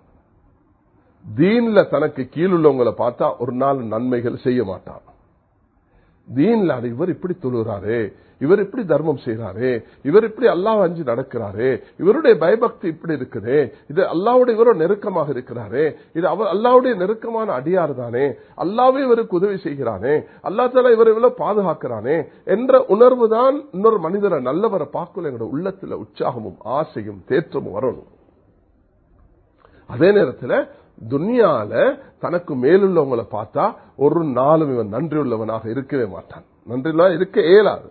Speaker 1: தீன்ல தனக்கு கீழுள்ளவங்களை பார்த்தா ஒரு நாள் நன்மைகள் செய்ய மாட்டான் தீன்ல இவர் இப்படி தொழுகிறாரே இவர் இப்படி தர்மம் செய்யறாரு இவர் இப்படி அல்லாஹ் அஞ்சு நடக்கிறாரு இவருடைய பயபக்தி இப்படி இருக்குது இது அல்லாவுடைய இவரோ நெருக்கமாக இருக்கிறாரு இது அவர் அல்லாவுடைய நெருக்கமான அடியார் தானே அல்லாவே இவருக்கு உதவி செய்கிறானே அல்லா தாலா இவர் இவ்வளவு பாதுகாக்கிறானே என்ற உணர்வு தான் இன்னொரு மனிதரை நல்லவரை பார்க்கல எங்களோட உள்ளத்துல உற்சாகமும் ஆசையும் தேற்றமும் வரணும் அதே நேரத்தில் துனியால தனக்கு மேலுள்ளவங்களை பார்த்தா ஒரு நாளும் இவன் நன்றி உள்ளவனாக இருக்கவே மாட்டான் நன்றிலாம் இருக்க இயலாது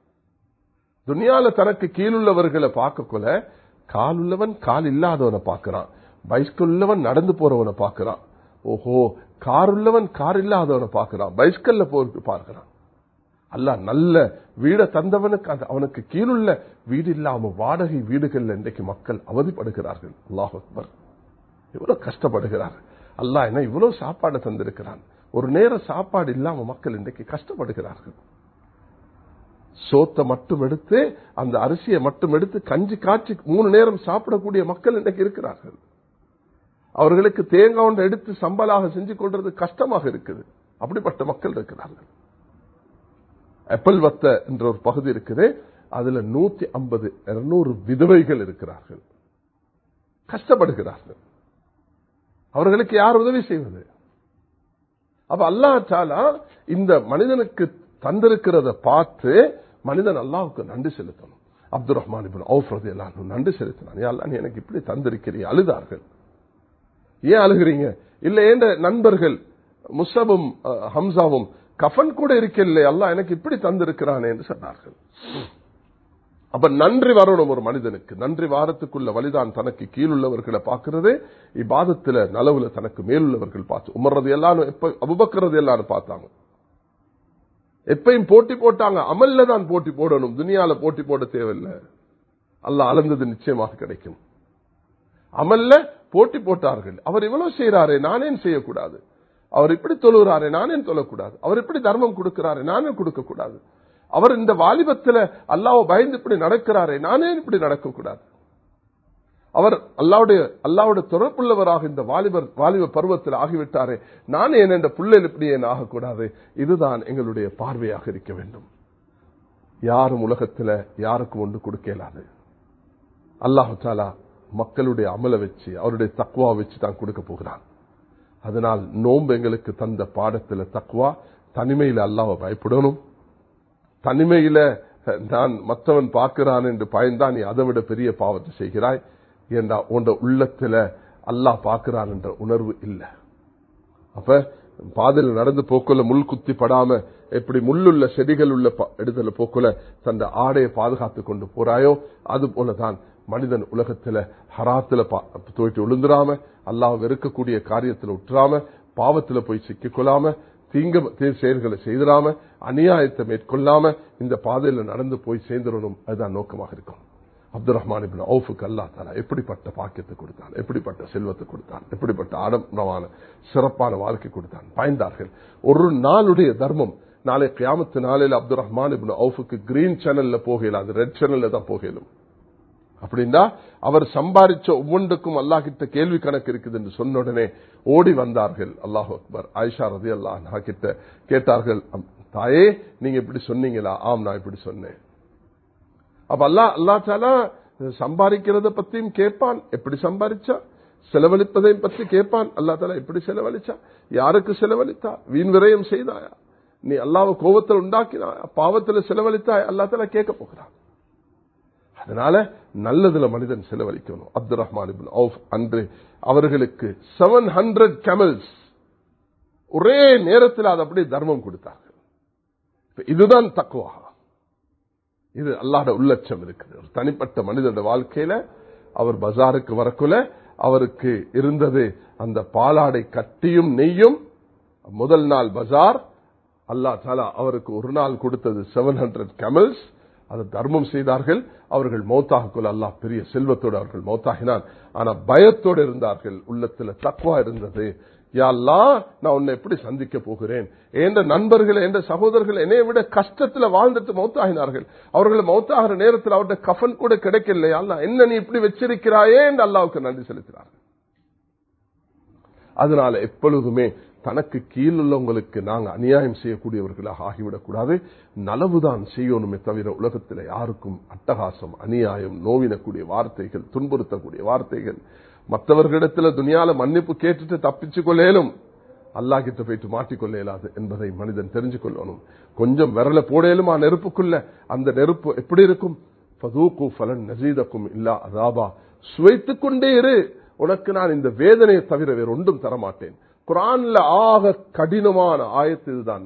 Speaker 1: துனியால தனக்கு கீழுள்ளவர்களை பார்க்கக்குள்ள கால் உள்ளவன் கால் இல்லாதவனை பார்க்கிறான் பைஸ்கல் உள்ளவன் நடந்து போறவனை பார்க்கிறான் ஓஹோ கார் உள்ளவன் கார் இல்லாதவனை பார்க்கிறான் பைஸ்கல்ல போறது பார்க்கிறான் அல்ல நல்ல வீட தந்தவனுக்கு அந்த அவனுக்கு கீழுள்ள வீடு இல்லாம வாடகை வீடுகள்ல இன்றைக்கு மக்கள் அவதிப்படுகிறார்கள் அல்லாஹ் அக்பர் இவ்வளவு கஷ்டப்படுகிறார்கள் அல்லாஹ் என்ன இவ்வளவு சாப்பாடு தந்திருக்கிறான் ஒரு நேர சாப்பாடு இல்லாம மக்கள் இன்றைக்கு கஷ்டப்படுகிறார்கள் சோத்தை மட்டும் எடுத்து அந்த அரிசியை மட்டும் எடுத்து கஞ்சி காய்ச்சி மூணு நேரம் சாப்பிடக்கூடிய மக்கள் இன்றைக்கு இருக்கிறார்கள் அவர்களுக்கு தேங்காய் ஒன்றை எடுத்து சம்பலாக செஞ்சு கொள்றது கஷ்டமாக இருக்குது அப்படிப்பட்ட மக்கள் இருக்கிறார்கள் அப்பல் வத்த என்ற ஒரு பகுதி இருக்குது அதுல நூத்தி ஐம்பது இருநூறு விதவைகள் இருக்கிறார்கள் கஷ்டப்படுகிறார்கள் அவர்களுக்கு யார் உதவி செய்வது அப்ப அல்லா தாலா இந்த மனிதனுக்கு தந்திருக்கிறத பார்த்து மனிதன் அல்லாவுக்கு நன்றி செலுத்தணும் அப்துல் ரஹ்மான் இபின் அவுஃப் எல்லாம் நன்றி செலுத்தினான் அல்லா நீ எனக்கு இப்படி தந்திருக்கிறீ அழுதார்கள் ஏன் அழுகிறீங்க இல்ல ஏண்ட நண்பர்கள் முசபும் ஹம்சாவும் கஃபன் கூட இருக்கல அல்லா எனக்கு இப்படி தந்திருக்கிறானே என்று சொன்னார்கள் அப்ப நன்றி வரணும் ஒரு மனிதனுக்கு நன்றி வாரத்துக்குள்ள வழிதான் தனக்கு கீழுள்ளவர்களை பார்க்கிறது இப்பாதத்துல நலவுல தனக்கு மேலுள்ளவர்கள் பார்த்து உமர்றது எல்லாரும் எப்ப அபுபக்கிறது எல்லாரும் பார்த்தாங்க எப்பயும் போட்டி போட்டாங்க அமல்ல தான் போட்டி போடணும் துனியால போட்டி போட தேவையில்லை அல்ல அளந்தது நிச்சயமாக கிடைக்கும் அமல்ல போட்டி போட்டார்கள் அவர் இவ்வளவு செய்யறாரு நானேன் செய்யக்கூடாது அவர் இப்படி தொழுகிறாரு நானேன் தொழக்கூடாது அவர் இப்படி தர்மம் கொடுக்கிறாரு நானே கொடுக்க கூடாது அவர் இந்த வாலிபத்துல அல்லாவை பயந்து இப்படி நடக்கிறாரே நானே இப்படி நடக்கக்கூடாது அவர் அல்லாவுடைய அல்லாவுடைய தொடர்புள்ளவராக இந்த வாலிபர் வாலிப பருவத்தில் ஆகிவிட்டாரே நான் ஏன் என்ற புள்ளையில் இப்படி ஏன் ஆகக்கூடாது இதுதான் எங்களுடைய பார்வையாக இருக்க வேண்டும் யாரும் உலகத்துல யாருக்கும் ஒன்று கொடுக்க இயலாது அல்லாஹு தாலா மக்களுடைய அமல வச்சு அவருடைய தக்குவா வச்சு தான் கொடுக்க போகிறான் அதனால் நோன்பு எங்களுக்கு தந்த பாடத்துல தக்குவா தனிமையில அல்லாவை பயப்படணும் தனிமையில நான் மற்றவன் பார்க்கிறான் என்று பயந்தான் நீ அதை விட பெரிய பாவத்தை செய்கிறாய் ஏண்டா உண்ட உள்ளத்துல அல்லாஹ் பார்க்கிறான் என்ற உணர்வு இல்லை அப்ப பாதையில் நடந்து போக்குள்ள முள் குத்தி படாம எப்படி முள்ளுள்ள செடிகள் உள்ள இடத்துல போக்குள்ள தந்த ஆடையை பாதுகாத்து கொண்டு போறாயோ அது போலதான் மனிதன் உலகத்துல ஹராத்துல தோய்ட்டு விழுந்துடாம அல்லாஹ் வெறுக்கக்கூடிய காரியத்துல உற்றாம பாவத்துல போய் சிக்கிக்கொள்ளாம தீங்க செயல்களை செய்திடாம அநியாயத்தை மேற்கொள்ளாம இந்த பாதையில நடந்து போய் சேர்ந்துடணும் அதுதான் நோக்கமாக இருக்கும் அப்துல் ரஹ்மான் இபின் அவுஃபுக்கு அல்லா தாலா எப்படிப்பட்ட பாக்கியத்தை கொடுத்தான் எப்படிப்பட்ட செல்வத்தை கொடுத்தான் எப்படிப்பட்ட ஆடம்பரமான சிறப்பான வாழ்க்கை கொடுத்தான் பயந்தார்கள் ஒரு நாளுடைய தர்மம் நாளை கியாமத்து நாளையில் அப்துல் ரஹ்மான் இபின் அவுஃபுக்கு கிரீன் சேனல்ல போகலாம் அது ரெட் சேனல்ல தான் போகலும் அப்படின்னா அவர் சம்பாதிச்ச ஒவ்வொன்றுக்கும் அல்லாஹ் கிட்ட கேள்வி கணக்கு இருக்குது என்று சொன்ன உடனே ஓடி வந்தார்கள் அல்லாஹ் அக்பர் ஆயிஷா ரதி அல்லாஹ் கிட்ட கேட்டார்கள் தாயே நீங்க இப்படி சொன்னீங்களா ஆம் நான் இப்படி சொன்னேன் அப்ப அல்லா அல்லா தாலா சம்பாதிக்கிறத பத்தியும் கேட்பான் எப்படி சம்பாதிச்சா செலவழிப்பதையும் பத்தி கேட்பான் அல்லா தாலா எப்படி செலவழிச்சா யாருக்கு செலவழித்தா வீண் விரயம் செய்தாயா நீ அல்லாவை கோபத்தில் உண்டாக்கினாயா பாவத்தில் செலவழித்தாய் அல்லா தாலா கேட்க போகிறான் அதனால நல்லதுல மனிதன் செலவழிக்கணும் அப்துல் ரஹ்மான் அவுஃப் அன்று அவர்களுக்கு செவன் ஹண்ட்ரட் கெமல்ஸ் ஒரே நேரத்தில் அது அப்படி தர்மம் கொடுத்தார்கள் இதுதான் தக்குவா இது அல்லாட உள்ளட்சம் இருக்குது ஒரு தனிப்பட்ட மனிதனுடைய வாழ்க்கையில அவர் பஜாருக்கு வரக்குள்ள அவருக்கு இருந்தது அந்த பாலாடை கட்டியும் நெய்யும் முதல் நாள் பஜார் அல்லா தாலா அவருக்கு ஒரு நாள் கொடுத்தது செவன் ஹண்ட்ரட் கெமல்ஸ் அதை தர்மம் செய்தார்கள் அவர்கள் மௌத்தாகக்குள்ள அல்லாஹ் பெரிய செல்வத்தோடு அவர்கள் மௌத்தாகினான் ஆனா பயத்தோடு இருந்தார்கள் உள்ளத்துல தக்குவா இருந்தது யாழ்லா நான் உன்னை எப்படி சந்திக்க போகிறேன் என்ற நண்பர்கள் என்ற சகோதரர்கள் என்னை விட கஷ்டத்துல வாழ்ந்துட்டு மௌத்தாகினார்கள் அவர்கள் மௌத்தாகிற நேரத்தில் அவருடைய கஃபன் கூட கிடைக்கலையா என்ன நீ இப்படி வச்சிருக்கிறாயே என்று அல்லாவுக்கு நன்றி செலுத்தினார்கள் அதனால எப்பொழுதுமே தனக்கு கீழுள்ளவங்களுக்கு நாங்க அநியாயம் செய்யக்கூடியவர்களாக ஆகிவிடக்கூடாது நலவுதான் செய்யணுமே தவிர உலகத்தில் யாருக்கும் அட்டகாசம் அநியாயம் நோவினக்கூடிய வார்த்தைகள் துன்புறுத்தக்கூடிய வார்த்தைகள் மற்றவர்களிடத்தில் துணியால மன்னிப்பு கேட்டுட்டு தப்பிச்சு கொள்ளேலும் அல்லா கிட்ட போயிட்டு மாட்டிக்கொள்ள இயலாது என்பதை மனிதன் தெரிஞ்சு கொள்ளணும் கொஞ்சம் விரல போடலுமா நெருப்புக்குள்ள அந்த நெருப்பு எப்படி இருக்கும் பதூக்கு பலன் நசீதக்கும் இல்லா அதாபா சுவைத்துக் கொண்டே இரு உனக்கு நான் இந்த வேதனையை தவிர வேற ஒன்றும் தரமாட்டேன் குரான்ல ஆக கடினமான ஆயத்து இதுதான்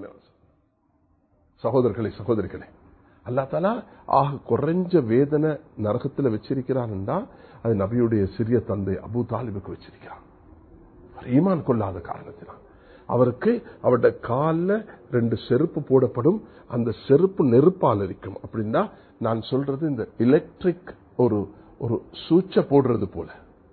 Speaker 1: சகோதரர்களே சகோதரிகளே அல்லா தாலா ஆக குறைஞ்ச வேதனை நரகத்தில் வச்சிருக்கிறான்டா அது நபியுடைய சிறிய தந்தை அபு தாலிபுக்கு வச்சிருக்கிறான் அவர் ஈமான் கொள்ளாத காரணத்தினால் அவருக்கு அவருடைய காலில் ரெண்டு செருப்பு போடப்படும் அந்த செருப்பு நெருப்பால் இருக்கும் அப்படின்னா நான் சொல்றது இந்த எலக்ட்ரிக் ஒரு ஒரு சூச்ச போடுறது போல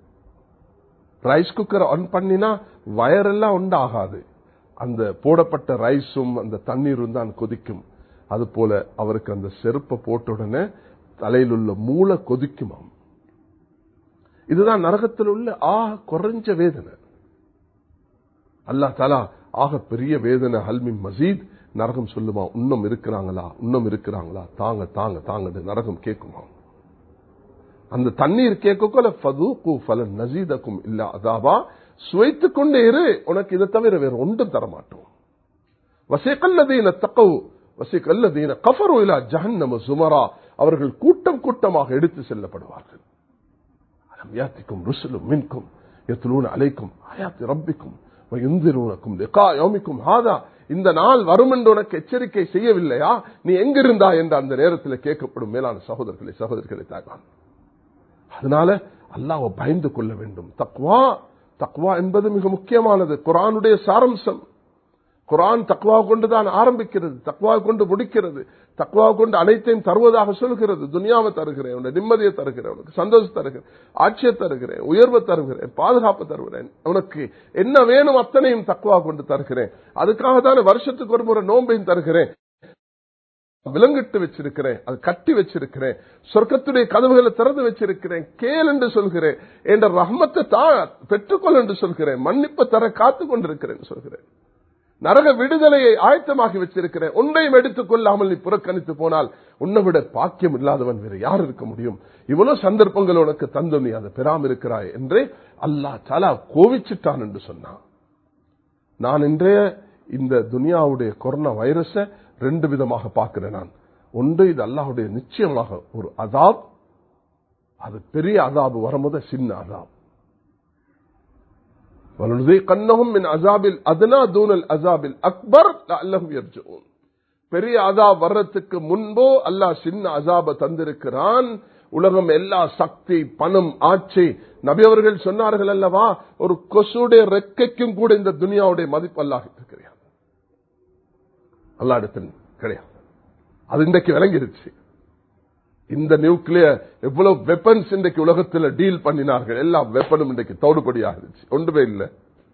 Speaker 1: ரைஸ் குக்கரை ஆன் பண்ணினா வயரெல்லாம் உண்டாகாது அந்த போடப்பட்ட ரைஸும் அந்த தண்ணீரும் தான் கொதிக்கும் அது போல அவருக்கு அந்த செருப்பை போட்ட உடனே தலையில் உள்ள மூளை கொதிக்குமாம் இதுதான் நரகத்தில் உள்ள ஆக குறைஞ்ச வேதனை அல்லா தலா ஆக பெரிய வேதனை ஹல்மி மசீத் நரகம் சொல்லுமா இன்னும் இருக்கிறாங்களா இன்னும் இருக்கிறாங்களா தாங்க தாங்க தாங்க நரகம் கேட்குமா அந்த தண்ணீர் கேட்கல ஃபதூக்கு ஃபலன் நசீதக்கும் இல்ல அதாவா சுவைத்துக் கொண்டே இரு உனக்கு இதை தவிர வேற ஒன்றும் தரமாட்டோம் வசேகல்லதீன தக்கவு வசேகல்லதீன கஃபரு இலா ஜஹன்னம சுமரா அவர்கள் கூட்டம் கூட்டமாக எடுத்து செல்லப்படுவார்கள் அலம் யாத்திக்கும் ருசுலும் மின்கும் எத்துலூன அலைக்கும் ஆயாத்தி ரப்பிக்கும் வயுந்திரூனக்கும் லிகா யோமிக்கும் ஹாதா இந்த நாள் வரும் என்று உனக்கு எச்சரிக்கை செய்யவில்லையா நீ எங்கிருந்தா என்று அந்த நேரத்தில் கேட்கப்படும் மேலான சகோதரர்களை சகோதரர்களை தாய்வான் அதனால அல்லாவை பயந்து கொள்ள வேண்டும் தக்வா தக்வா என்பது மிக முக்கியமானது குரானுடைய சாரம்சம் குரான் தக்வா கொண்டுதான் ஆரம்பிக்கிறது தக்வா கொண்டு முடிக்கிறது தக்வா கொண்டு அனைத்தையும் தருவதாக சொல்கிறது துனியாவை தருகிறேன் உனக்கு நிம்மதியை தருகிறேன் உனக்கு சந்தோஷம் தருகிறேன் ஆட்சியை தருகிறேன் உயர்வை தருகிறேன் பாதுகாப்பு தருகிறேன் உனக்கு என்ன வேணும் அத்தனையும் தக்வா கொண்டு தருகிறேன் அதுக்காக தானே வருஷத்துக்கு ஒரு முறை நோன்பையும் தருகிறேன் விலங்கிட்டு வச்சிருக்கிறேன் அது கட்டி வச்சிருக்கிறேன் சொர்க்கத்துடைய கதவுகளை திறந்து வச்சிருக்கிறேன் கேள் என்று சொல்கிறேன் என்ற ரஹ்மத்தை தான் பெற்றுக்கொள் என்று சொல்கிறேன் மன்னிப்பை தர காத்து கொண்டிருக்கிறேன் சொல்கிறேன் நரக விடுதலையை ஆயத்தமாகி வச்சிருக்கிறேன் ஒன்றையும் எடுத்துக் கொள்ளாமல் நீ புறக்கணித்து போனால் உன்னை விட பாக்கியம் இல்லாதவன் வேறு யார் இருக்க முடியும் இவ்வளவு சந்தர்ப்பங்கள் உனக்கு தந்து நீ அதை பெறாம இருக்கிறாய் என்றே அல்லா சாலா கோவிச்சிட்டான் என்று சொன்னான் நான் இன்றைய இந்த துனியாவுடைய கொரோனா வைரஸ ரெண்டு விதமாக பார்க்கிறேன் நான் ஒன்று இது அல்லாஹுடைய நிச்சயமாக ஒரு அதாப் அது பெரிய அதாபு வரும்போது சின்ன அதாப் وَلَنُذِيقَنَّهُمْ مِنْ عَذَابِ الْأَدْنَى دُونَ الْعَذَابِ الْأَكْبَرِ لَعَلَّهُمْ يَرْجِعُونَ பெரிய அதாப் வர்றதுக்கு முன்போ அல்லாஹ் சின்ன அதாப தந்திருக்கிறான் உலகம் எல்லா சக்தி பணம் ஆட்சி நபி அவர்கள் சொன்னார்கள் அல்லவா ஒரு கொசுடைய ரெக்கைக்கும் கூட இந்த துனியாவுடைய மதிப்பு அல்லாஹ் கிடையாது அல்லா இடத்தில் கிடையாது அது இன்றைக்கு விளங்கிருச்சு இந்த நியூக்ளியர் எவ்வளவு வெப்பன்ஸ் இன்றைக்கு உலகத்தில் டீல் பண்ணினார்கள் எல்லா வெப்பனும் இன்றைக்கு தோடுபடி ஆகிருச்சு ஒன்றுமே இல்லை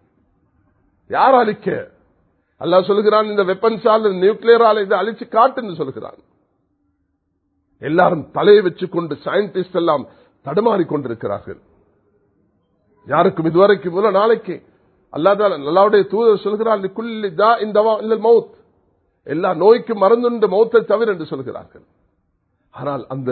Speaker 1: யார் அழிக்க அல்லா சொல்லுகிறான் இந்த வெப்பன்ஸால் நியூக்ளியரால் இதை அழிச்சு காட்டுன்னு சொல்லுகிறான் எல்லாரும் தலையை வச்சுக்கொண்டு சயின்டிஸ்ட் எல்லாம் தடுமாறி கொண்டிருக்கிறார்கள் யாருக்கும் இதுவரைக்கும் முதல்ல நாளைக்கு அல்லாதான் நல்லாவுடைய தூதர் சொல்கிறார் குல்லி தா இந்த மவுத் எல்லா நோய்க்கும் மறந்துண்டு மௌத்தை தவிர என்று சொல்கிறார்கள் ஆனால் அந்த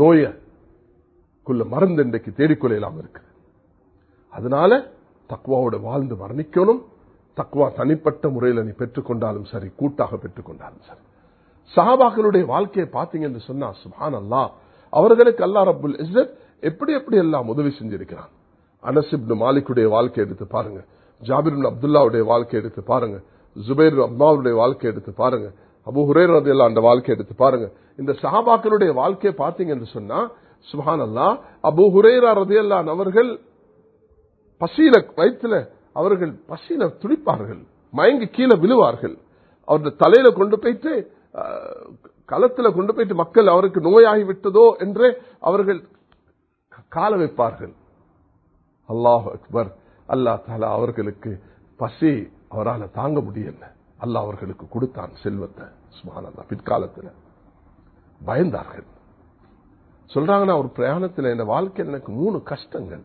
Speaker 1: நோயக்குள்ள மருந்து இன்றைக்கு தேடிக்கொள்ளலாம் இருக்கு அதனால தக்குவாவோட வாழ்ந்து மரணிக்கணும் தக்குவா தனிப்பட்ட முறையில் நீ பெற்றுக்கொண்டாலும் சரி கூட்டாக பெற்றுக்கொண்டாலும் சரி சஹாபாக்களுடைய வாழ்க்கையை பார்த்தீங்கன்னு சொன்னா சுபான் அல்லா அவர்களுக்கு அல்லா ரபுல் இஸ்ரத் எப்படி எப்படி எல்லாம் உதவி செஞ்சிருக்கிறான் அனசிப்னு மாலிக்குடைய வாழ்க்கை எடுத்து பாருங்க ஜாபிர் அப்துல்லாவுடைய வாழ்க்கை எடுத்து பாருங்க ஜுபைர் அப்மாவுடைய வாழ்க்கை எடுத்து பாருங்க அபு ஹுரேர் ரதியல்லா அந்த வாழ்க்கை எடுத்து பாருங்க இந்த சஹாபாக்களுடைய வாழ்க்கையை பார்த்தீங்கன்னு சொன்னா சுபான் அல்லா அபு ஹுரேரா ரதியல்லான் அவர்கள் பசியில வயிற்றுல அவர்கள் பசியில துடிப்பார்கள் மயங்கி கீழே விழுவார்கள் அவருடைய தலையில கொண்டு போயிட்டு களத்துல கொண்டு போயிட்டு மக்கள் அவருக்கு நோயாகி விட்டதோ என்றே அவர்கள் கால வைப்பார்கள் அல்லாஹ் அக்பர் அல்லா தாலா அவர்களுக்கு பசி அவரால் தாங்க முடியல அல்லாஹ் அவர்களுக்கு கொடுத்தான் செல்வத்தை சுமானந்தா பிற்காலத்தில் பயந்தார்கள் சொல்றாங்கன்னா ஒரு பிரயாணத்தில் என் வாழ்க்கையில் எனக்கு மூணு கஷ்டங்கள்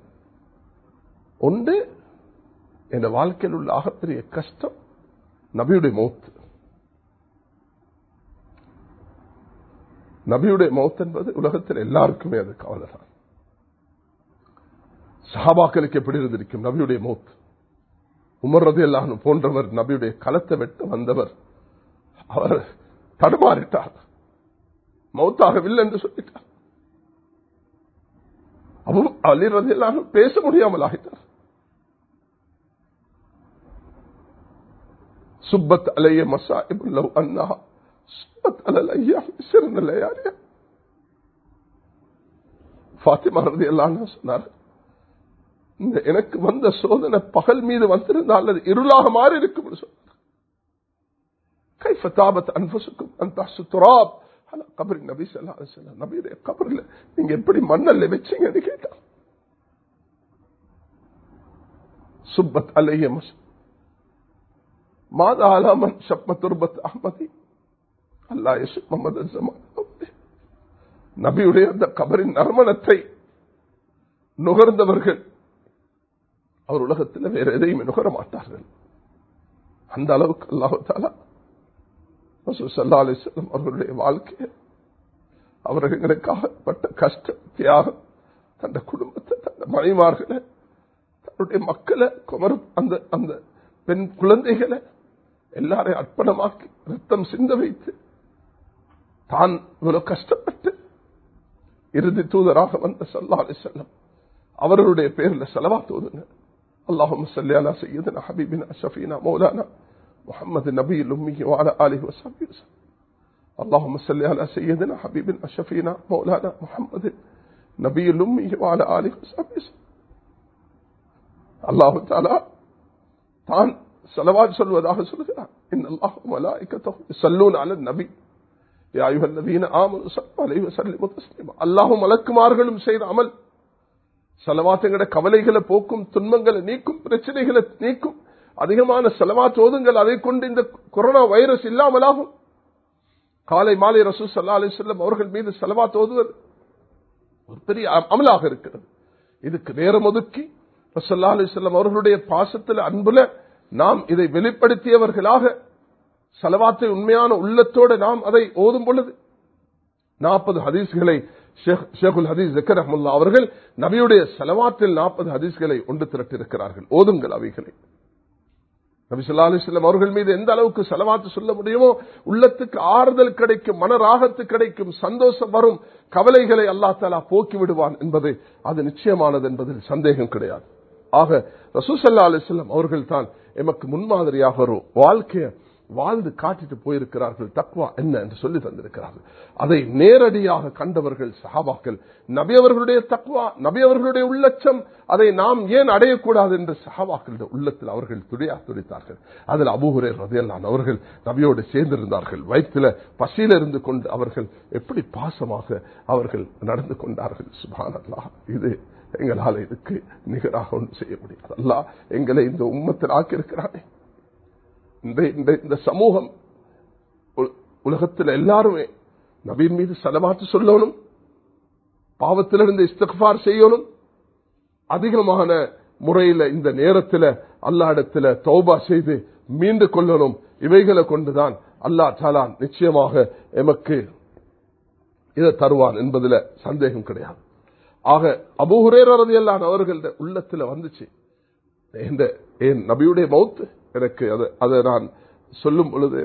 Speaker 1: ஒன்று என் வாழ்க்கையில் உள்ள ஆகப்பெரிய கஷ்டம் நபியுடைய மௌத்து நபியுடைய மௌத் என்பது உலகத்தில் எல்லாருக்குமே அது கவலை தான் சஹாபாக்களுக்கு எப்படி இருந்திருக்கும் நபியுடைய மௌத் உமர் ரதி அல்லாஹ் போன்றவர் நபியுடைய களத்தை வெட்ட வந்தவர் அவர் தடுமாறிட்டார் மௌத்தாகவில்லை என்று சொல்லிட்டார் அபு அலி ரதியல்லாஹு பேச முடியாமல் ஆகிட்டார் சுப்பத் அலைய மசாயிப் லவ் அண்ணா சுப்பத் அலல் ஐயா சிறந்த லையாரியா ஃபாத்திமா ரதியல்லாஹு சொன்னார் இந்த எனக்கு வந்த சோதனை பகல் மீது வந்திருந்தால் அல்லது இருளாக மாறி இருக்கும் சொன்னார் கைஃப தாபத் அன்பசுக்கும் அந்த சுத்துராப் கபரி நபி சொல்லா நபியுடைய கபரில் நீங்க எப்படி மண்ணல்ல வச்சீங்கன்னு கேட்டான் சுப்பத் அலைய மஸ் மாதா அலாமன் ஷப்ம துர்பத் அஹமதி அல்லா யசு முகமது ஜமான் நபியுடைய அந்த கபரின் நறுமணத்தை நுகர்ந்தவர்கள் அவர் உலகத்தில் வேற எதையும் நுகர மாட்டார்கள் அந்த அளவுக்கு அல்லாஹு தாலா சல்லா அலிஸ்லம் அவர்களுடைய வாழ்க்கையை அவர்களுக்காக பட்ட கஷ்டம் தியாகம் தந்த குடும்பத்தை தந்த மனைமார்களை தன்னுடைய மக்களை குமரும் அந்த அந்த பெண் குழந்தைகளை எல்லாரையும் அர்ப்பணமாக்கி ரத்தம் சிந்த வைத்து தான் இவ்வளவு கஷ்டப்பட்டு இறுதி தூதராக வந்த சல்லா அலிசல்லம் அவர்களுடைய பேர்ல செலவா தோதுங்க اللهم صل على سيدنا حبيبنا شفينا مولانا محمد النبي الأمي وعلى آله وصحبه وسلم اللهم صل على سيدنا حبيبنا شفينا مولانا محمد النبي الأمي وعلى آله وصحبه وسلم الله تعالى தான் செலவாட் சொல்வதாக சொல்கிறார் إن الله وملائكته يصلون على النبي يا أيها الذين آمنوا صلوا عليه وسلموا تسليما الله மலக்குமார்களும் செய்த அமல் செலவாத்தங்கட கவலைகளை போக்கும் துன்பங்களை நீக்கும் பிரச்சனைகளை நீக்கும் அதிகமான செலவாத் ஓதுங்கள் அதை கொண்டு இந்த கொரோனா வைரஸ் இல்லாமலாகும் காலை மாலை ரசூ சல்லா அலி சொல்லம் அவர்கள் மீது செலவாத் ஓதுவது ஒரு பெரிய அமலாக இருக்கிறது இதுக்கு நேரம் ஒதுக்கி ரசல்லா அலி சொல்லம் அவர்களுடைய பாசத்தில் அன்புல நாம் இதை வெளிப்படுத்தியவர்களாக செலவாத்தை உண்மையான உள்ளத்தோடு நாம் அதை ஓதும் பொழுது நாற்பது ஹதீஸ்களை ஷேகுல் ஹதீஸ் ஜக்கர் அஹமுல்லா அவர்கள் நபியுடைய செலவாற்றில் நாற்பது ஹதீஸ்களை ஒன்று திரட்டிருக்கிறார்கள் ஓதுங்கள் அவைகளை நபி சொல்லா அலிஸ்லாம் அவர்கள் மீது எந்த அளவுக்கு செலவாத்து சொல்ல முடியுமோ உள்ளத்துக்கு ஆறுதல் கிடைக்கும் மனராகத்து கிடைக்கும் சந்தோஷம் வரும் கவலைகளை அல்லா தாலா போக்கி விடுவான் என்பது அது நிச்சயமானது என்பதில் சந்தேகம் கிடையாது ஆக ரசூசல்லா அலிஸ்லாம் அவர்கள் தான் எமக்கு முன்மாதிரியாக ஒரு வாழ்க்கையை வாழ்ந்து காட்டிட்டு போயிருக்கிறார்கள் தக்வா என்ன என்று சொல்லி தந்திருக்கிறார்கள் அதை நேரடியாக கண்டவர்கள் சஹாபாக்கள் நபி அவர்களுடைய தக்வா நபி அவர்களுடைய உள்ளச்சம் அதை நாம் ஏன் அடையக்கூடாது என்று சஹாபாக்களுடைய உள்ளத்தில் அவர்கள் துடியா துடித்தார்கள் அதில் அபூஹுரே ரதையெல்லாம் அவர்கள் நபியோடு சேர்ந்திருந்தார்கள் வயிற்றில பசியில இருந்து கொண்டு அவர்கள் எப்படி பாசமாக அவர்கள் நடந்து கொண்டார்கள் சுபானல்லா இது எங்களால் இதுக்கு நிகராக ஒன்று செய்ய முடியாது அல்லா எங்களை இந்த உம்மத்தில் ஆக்கியிருக்கிறானே இந்த சமூகம் உலகத்தில் எல்லாருமே நபீன் மீது செலவாத்து சொல்லணும் பாவத்திலிருந்து இஸ்தகார் செய்யணும் அதிகமான முறையில் இந்த நேரத்தில் அல்லாடத்தில் தௌபா செய்து மீண்டு கொள்ளணும் இவைகளை கொண்டுதான் அல்லா சாலா நிச்சயமாக எமக்கு இதை தருவான் என்பதில் சந்தேகம் கிடையாது ஆக அபுஹுரேரதி எல்லாம் அவர்கள உள்ளத்தில் வந்துச்சு என் நபியுடைய மவுத்து எனக்கு அதை நான் சொல்லும் பொழுது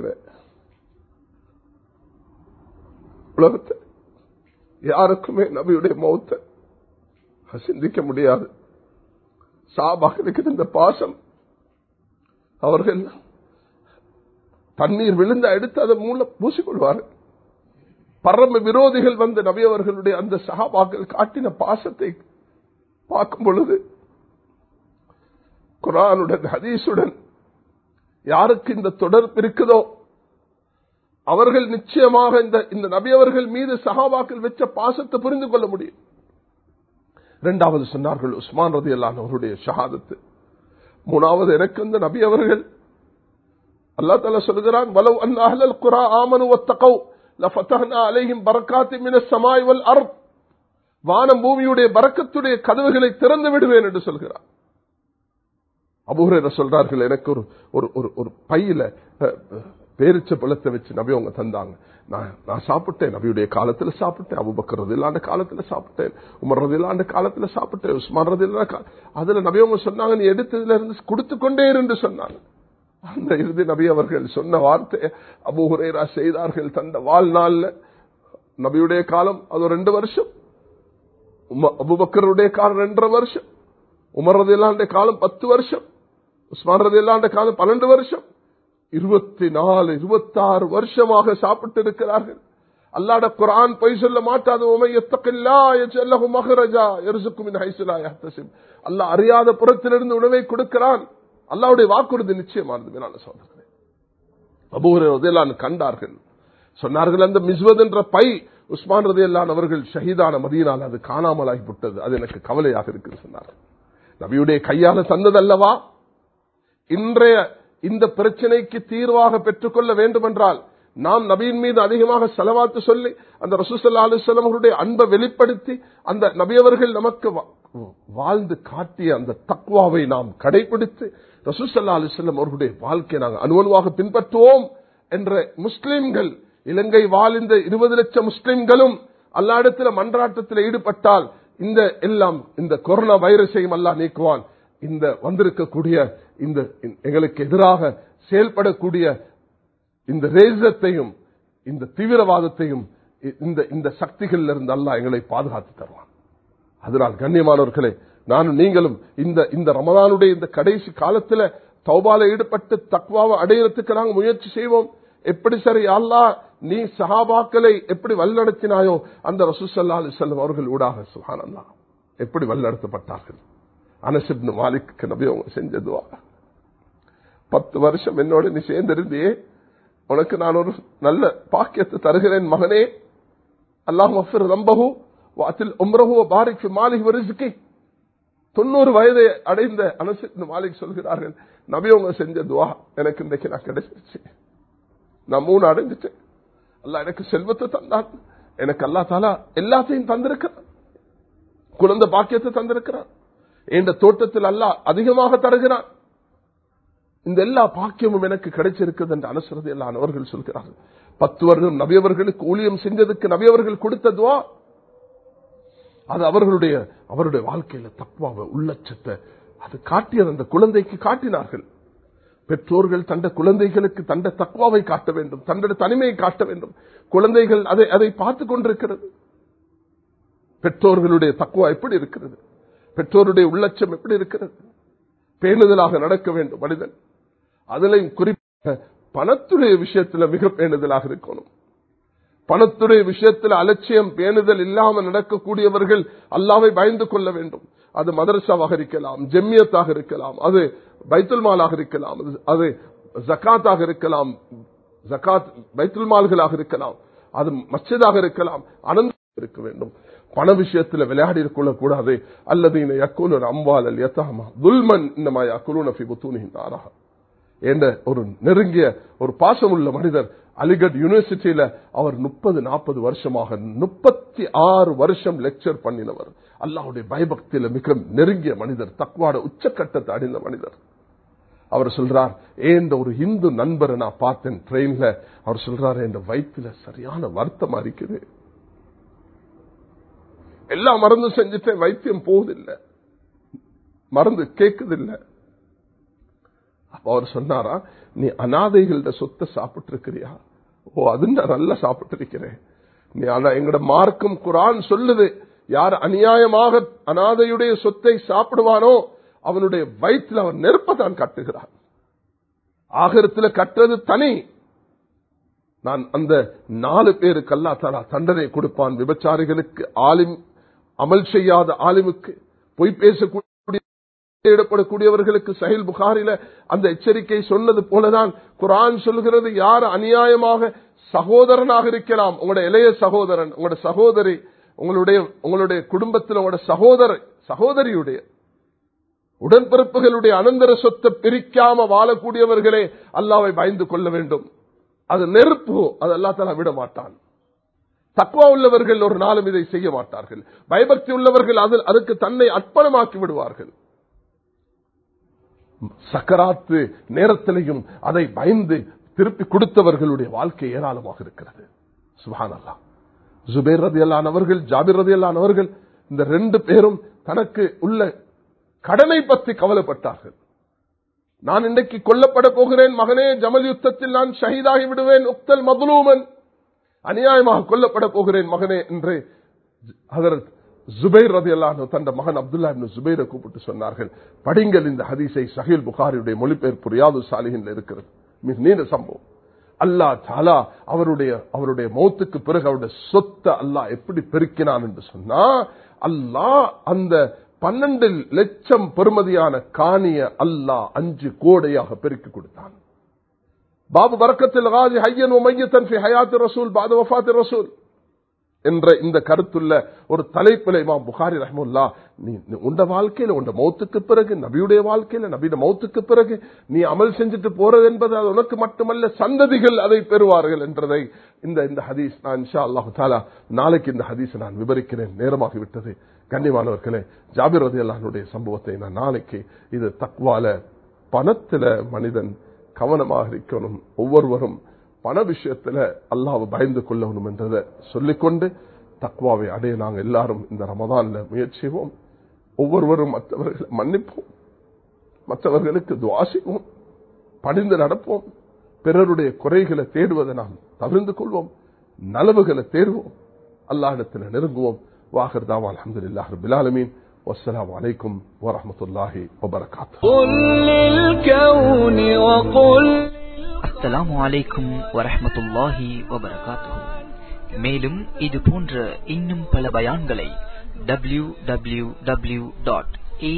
Speaker 1: உலகத்தை யாருக்குமே நபியுடைய மௌத்த சிந்திக்க முடியாது சாபாக்களுக்கு இந்த பாசம் அவர்கள் தண்ணீர் விழுந்த எடுத்து அதன் மூலம் பூசிக்கொள்வார்கள் பரம விரோதிகள் வந்து நபி அவர்களுடைய அந்த சகாபாக்கள் காட்டின பாசத்தை பார்க்கும் பொழுது குரானுடன் ஹதீசுடன் யாருக்கு இந்த தொடர்பு இருக்குதோ அவர்கள் நிச்சயமாக இந்த இந்த நபி அவர்கள் மீது சகாபாக்கள் வச்ச பாசத்தை புரிந்து கொள்ள முடியும் இரண்டாவது சொன்னார்கள் உஸ்மான் ரதி அல்லான் அவருடைய ஷஹாதத்து மூணாவது எனக்கு இந்த நபி அவர்கள் அல்லா தலா சொல்கிறான் வலவ் அன்னல் குரா ஆமனு ஒத்தகவ் லஃபத்தஹ்னா அலைஹிம் பரக்காத்தி மின சமாய் வல் அர்த் வானம் பூமியுடைய பறக்கத்துடைய கதவுகளை திறந்து விடுவேன் என்று சொல்கிறார் அபூரர் சொல்றார்கள் எனக்கு ஒரு ஒரு ஒரு ஒரு பையில பேரிச்ச பழத்தை வச்சு நபி அவங்க தந்தாங்க நான் நான் சாப்பிட்டேன் நபியுடைய காலத்துல சாப்பிட்டேன் அபுபக்கர் ரதில்லாண்ட காலத்துல சாப்பிட்டேன் உமர் ரதில்லாண்ட காலத்துல சாப்பிட்டேன் உஸ்மான் ரதில்லா அதுல நபி அவங்க சொன்னாங்க நீ எடுத்ததுல இருந்து கொடுத்து கொண்டே இருந்து சொன்னாங்க அந்த இறுதி நபி அவர்கள் சொன்ன வார்த்தை அபு ஹுரேரா செய்தார்கள் தந்த வாழ்நாள்ல நபியுடைய காலம் அது ரெண்டு வருஷம் உம- அபூபக்கருடைய காலம் ரெண்டரை வருஷம் உமர் ரதி காலம் பத்து வருஷம் உஸ்மான் ரதி காலம் பன்னெண்டு வருஷம் இருபத்தி நாலு இருபத்தாறு வருஷமாக சாப்பிட்டு இருக்கிறார்கள் அல்லாட குரான் பொய் சொல்ல மாட்டாது அல்லாஹ் அறியாத புறத்திலிருந்து உணவை கொடுக்கிறான் அல்லாவுடைய வாக்குறுதி நிச்சயமானது மேலான சோதரர்களே அபூரன் கண்டார்கள் சொன்னார்கள் அந்த மிஸ்வத் என்ற பை உஸ்மான் ரதி அவர்கள் ஷஹீதான மதியினால் அது காணாமல் ஆகிவிட்டது அது எனக்கு கவலையாக இருக்குன்னு சொன்னார்கள் நபியுடைய கையால தந்ததல்லவா இன்றைய இந்த பிரச்சனைக்கு தீர்வாக பெற்றுக்கொள்ள வேண்டுமென்றால் நாம் நபியின் மீது அதிகமாக செலவாத்து சொல்லி அந்த ரசூசல்லா அலுவலம் அவருடைய அன்பை வெளிப்படுத்தி அந்த நபியவர்கள் நமக்கு வா- வாழ்ந்து காட்டிய அந்த தக்வாவை நாம் கடைபிடித்து ரசூசல்லா அலுவலம் அவர்களுடைய வாழ்க்கையை நாங்கள் அனுவனுவாக பின்பற்றுவோம் என்ற முஸ்லிம்கள் இலங்கை வாழ்ந்த இருபது லட்சம் முஸ்லிம்களும் அல்லாடத்தில் மன்றாட்டத்தில் ஈடுபட்டால் இந்த எல்லாம் இந்த கொரோனா வைரஸையும் அல்லாஹ் நீக்குவான் இந்த வந்திருக்கக்கூடிய இந்த எங்களுக்கு எதிராக செயல்படக்கூடிய இந்த ரேசத்தையும் இந்த தீவிரவாதத்தையும் இந்த இந்த சக்திகளில் இருந்து அல்லாஹ் எங்களை பாதுகாத்து தருவான் அதனால் கண்ணியமானவர்களே நானும் நீங்களும் இந்த இந்த ரமதானுடைய இந்த கடைசி காலத்துல தௌபால ஈடுபட்டு தக்வாவை அடையறதுக்கு நாங்கள் முயற்சி செய்வோம் எப்படி சரி அல்லா நீ சஹாபாக்களை எப்படி வழிநடத்தினாயோ அந்த ரசூசல்லா அலிசல்லம் அவர்கள் ஊடாக சுஹான் அல்லா எப்படி வழிநடத்தப்பட்டார்கள் அனசிப்னு மாலிக்கு நபி அவங்க செஞ்சதுவா பத்து வருஷம் என்னோட நீ சேர்ந்திருந்தே உனக்கு நான் ஒரு நல்ல பாக்கியத்தை தருகிறேன் மகனே அல்லாஹ் மஃபிர் ரம்பஹு வாத்தில் உம்ரஹு பாரிக் மாலிக் வரிசுக்கி தொண்ணூறு வயதை அடைந்த அனசிப்னு மாலிக் சொல்கிறார்கள் நபி அவங்க செஞ்ச துவா எனக்கு இன்றைக்கு நான் கிடைச்சிருச்சு நான் மூணு அடைஞ்சிட்டேன் அல்லாஹ் எனக்கு செல்வத்தை தந்தான் எனக்கு அல்லா தாலா எல்லாத்தையும் தந்திருக்கிறான் குழந்தை பாக்கியத்தை தந்திருக்கிறான் என்ற தோட்டத்தில் அல்லாஹ் அதிகமாக தருகிறான் இந்த எல்லா பாக்கியமும் எனக்கு கிடைச்சிருக்குது என்று அனுசரது எல்லாம் அவர்கள் சொல்கிறார்கள் பத்து வருடம் நபியவர்களுக்கு ஊழியம் செஞ்சதுக்கு நபியவர்கள் கொடுத்த துவா அது அவர்களுடைய அவருடைய வாழ்க்கையில தக்குவாவை உள்ளச்சத்தை அது காட்டியது அந்த குழந்தைக்கு காட்டினார்கள் பெற்றோர்கள் தந்த குழந்தைகளுக்கு தந்த தக்குவாவை காட்ட வேண்டும் தன்னுடைய தனிமையை காட்ட வேண்டும் குழந்தைகள் அதை அதை பார்த்து கொண்டிருக்கிறது பெற்றோர்களுடைய தக்குவா எப்படி இருக்கிறது பெற்றோருடைய உள்ளச்சம் எப்படி இருக்கிறது பேணுதலாக நடக்க வேண்டும் மனிதன் அதிலையும் குறிப்பாக பணத்துடைய விஷயத்துல மிக பேணுதலாக இருக்கணும் பணத்துடைய விஷயத்தில் அலட்சியம் பேணுதல் இல்லாமல் நடக்கக்கூடியவர்கள் அல்லாவை பயந்து கொள்ள வேண்டும் அது மதரசாவாக இருக்கலாம் ஜெம்மியத்தாக இருக்கலாம் அது பைத்துல் மாலாக இருக்கலாம் அது- அது ஜக்காத்தாக இருக்கலாம் ஜக்காத் பைத்துல் மால்களாக இருக்கலாம் அது மஸ்ஜிதாக இருக்கலாம் அனந்த இருக்க வேண்டும் பண விஷயத்தில் விளையாடி கொள்ளக்கூடாது அல்லது இந்த யக்குலர் அம்பால் அல் யத்தாமா துல்மன் இன்னமா யக்குலூன ஃபி புத்தூனிஹின் நாராக என்ற ஒரு நெருங்கிய ஒரு பாசமுள்ள மனிதர் அலிகட் யூனிவர்சிட்டியில அவர் முப்பது நாற்பது வருஷமாக முப்பத்தி ஆறு வருஷம் லெக்சர் பண்ணினவர் அல்லாஹ்வுடைய பயபக்தியில மிக நெருங்கிய மனிதர் தக்வாட உச்சக்கட்டத்தை அடைந்த மனிதர் அவர் சொல்றார் ஏந்த ஒரு இந்து நண்பரை நான் பார்த்தேன் ட்ரெயின்ல அவர் சொல்றாரு என் வயிற்றுல சரியான வருத்தமா இருக்குது எல்லா மருந்தும் செஞ்சுட்டேன் வைத்தியம் போவதில்லை மருந்து கேட்குதில்லை அப்ப அவர் சொன்னாரா நீ அனாதைகளோட சொத்தை சாப்பிட்டு இருக்கிறியா ஓ அது நான் நல்லா சாப்பிட்டு இருக்கிறேன் நீ ஆனா எங்கட மார்க்கம் குரான் சொல்லுது யார் அநியாயமாக அனாதையுடைய சொத்தை சாப்பிடுவானோ அவனுடைய வயிற்றில் அவன் நெருப்பை தான் கட்டுகிறான் ஆகரத்துல கட்டுறது தனி நான் அந்த நாலு பேருக்கு அல்லா தாலா தண்டனை கொடுப்பான் விபச்சாரிகளுக்கு ஆலிம் அமல் செய்யாத ஆலிமுக்கு பொய் பேசக்கூடிய இடப்படக்கூடியவர்களுக்கு சஹில் புகாரில அந்த எச்சரிக்கை சொன்னது போலதான் குரான் சொல்கிறது யார் அநியாயமாக சகோதரனாக இருக்கலாம் உங்களுடைய இளைய சகோதரன் உங்களோட சகோதரி உங்களுடைய உங்களுடைய குடும்பத்தில் உங்களோட சகோதர சகோதரியுடைய உடன்பிறப்புகளுடைய அனந்தர சொத்தை பிரிக்காம வாழக்கூடியவர்களே அல்லாவை பயந்து கொள்ள வேண்டும் அது நெருப்பு அது அல்லா தலா விட மாட்டான் தக்குவா உள்ளவர்கள் ஒரு நாளும் இதை செய்ய மாட்டார்கள் பயபக்தி உள்ளவர்கள் அதில் அதுக்கு தன்னை அர்ப்பணமாக்கி விடுவார்கள் சக்கராத்து நேரத்திலையும் அதை பயந்து திருப்பி கொடுத்தவர்களுடைய வாழ்க்கை ஏராளமாக இருக்கிறது சுபான் அல்லா ஜுபேர் ரதி அவர்கள் ஜாபிர் ரதி அவர்கள் இந்த ரெண்டு பேரும் தனக்கு உள்ள கடனை பற்றி கவலைப்பட்டார்கள் நான் இன்றைக்கு கொல்லப்பட போகிறேன் மகனே ஜமல் யுத்தத்தில் நான் ஷஹீதாகி விடுவேன் உக்தல் மதுலூமன் அநியாயமாக கொல்லப்பட போகிறேன் மகனே என்று அதர் ஜுபைர் ரதி அல்லாஹ் தந்த மகன் அப்துல்லா இப்னு ஜுபைரை கூப்பிட்டு சொன்னார்கள் படிங்கள் இந்த ஹதீஸை சஹீல் புகாரியுடைய மொழிபெயர்ப்பு ரியாது சாலிஹில் இருக்கிறது மிக நீண்ட சம்பவம் அல்லாஹ் தாலா அவருடைய அவருடைய மௌத்துக்கு பிறகு அவருடைய சொத்தை அல்லாஹ் எப்படி பெருக்கினான் என்று சொன்னா அல்லாஹ் அந்த பன்னெண்டு லட்சம் பெறுமதியான காணிய அல்லாஹ் அஞ்சு கோடையாக பெருக்கி கொடுத்தான் பாபு வரக்கத்தில் ராஜி ஹையன் மையத்தன் ஃபி ஹயாத்து ரசூல் பாது வஃபாத்து ரசூல் என்ற இந்த கருத்துள்ள ஒரு தலைப்பில் இமாம் புகாரி ரஹமுல்லா நீ நீ உண்ட வாழ்க்கையில உண்ட மௌத்துக்கு பிறகு நபியுடைய வாழ்க்கையில நபியுடைய மௌத்துக்கு பிறகு நீ அமல் செஞ்சுட்டு போறது என்பது அது உனக்கு மட்டுமல்ல சந்ததிகள் அதை பெறுவார்கள் என்றதை இந்த இந்த ஹதீஸ் நான் இன்ஷா அல்லாஹு தாலா நாளைக்கு இந்த ஹதீஸை நான் விவரிக்கிறேன் நேரமாகி விட்டது கண்ணியமானவர்களே ஜாபிர் ரதி அல்லாஹனுடைய சம்பவத்தை நான் நாளைக்கு இது தக்வால பணத்துல மனிதன் கவனமாக இருக்கணும் ஒவ்வொருவரும் பண விஷயத்துல அல்லாஹ் பயந்து கொள்ளணும் என்றதை சொல்லிக்கொண்டு தக்வாவை அடைய நாங்கள் எல்லாரும் இந்த ரமதான்ல முயற்சிவோம் ஒவ்வொருவரும் மற்றவர்களை மன்னிப்போம் மற்றவர்களுக்கு துவாசிப்போம் பணிந்து நடப்போம் பிறருடைய குறைகளை தேடுவதை நாம் தவிர்ந்து கொள்வோம் நலவுகளை தேடுவோம் அல்லாஹிடத்தில் நெருங்குவோம் வாகர் தாவா அலமதுல்லாஹ் ரபிலாலமீன் والسلام عليكم ورحمة الله وبركاته
Speaker 3: قل للكون وقل
Speaker 2: அஸ்ஸலாமு அலைக்கும் வரஹ்மத்துல்லாஹி வபரகாத்துஹு மேலும் இது போன்ற இன்னும் பல பயான்களை W W W dot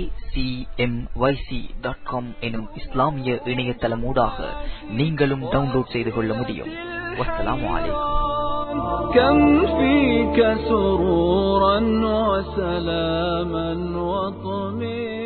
Speaker 2: dot com எனும் இஸ்லாமிய இணையதளமூடாக நீங்களும் டவுன்லோட் செய்து கொள்ள முடியும் வஸ்ஸலாமு அலைக்கும்
Speaker 3: كم فيك سرورا وسلاما وطمئنا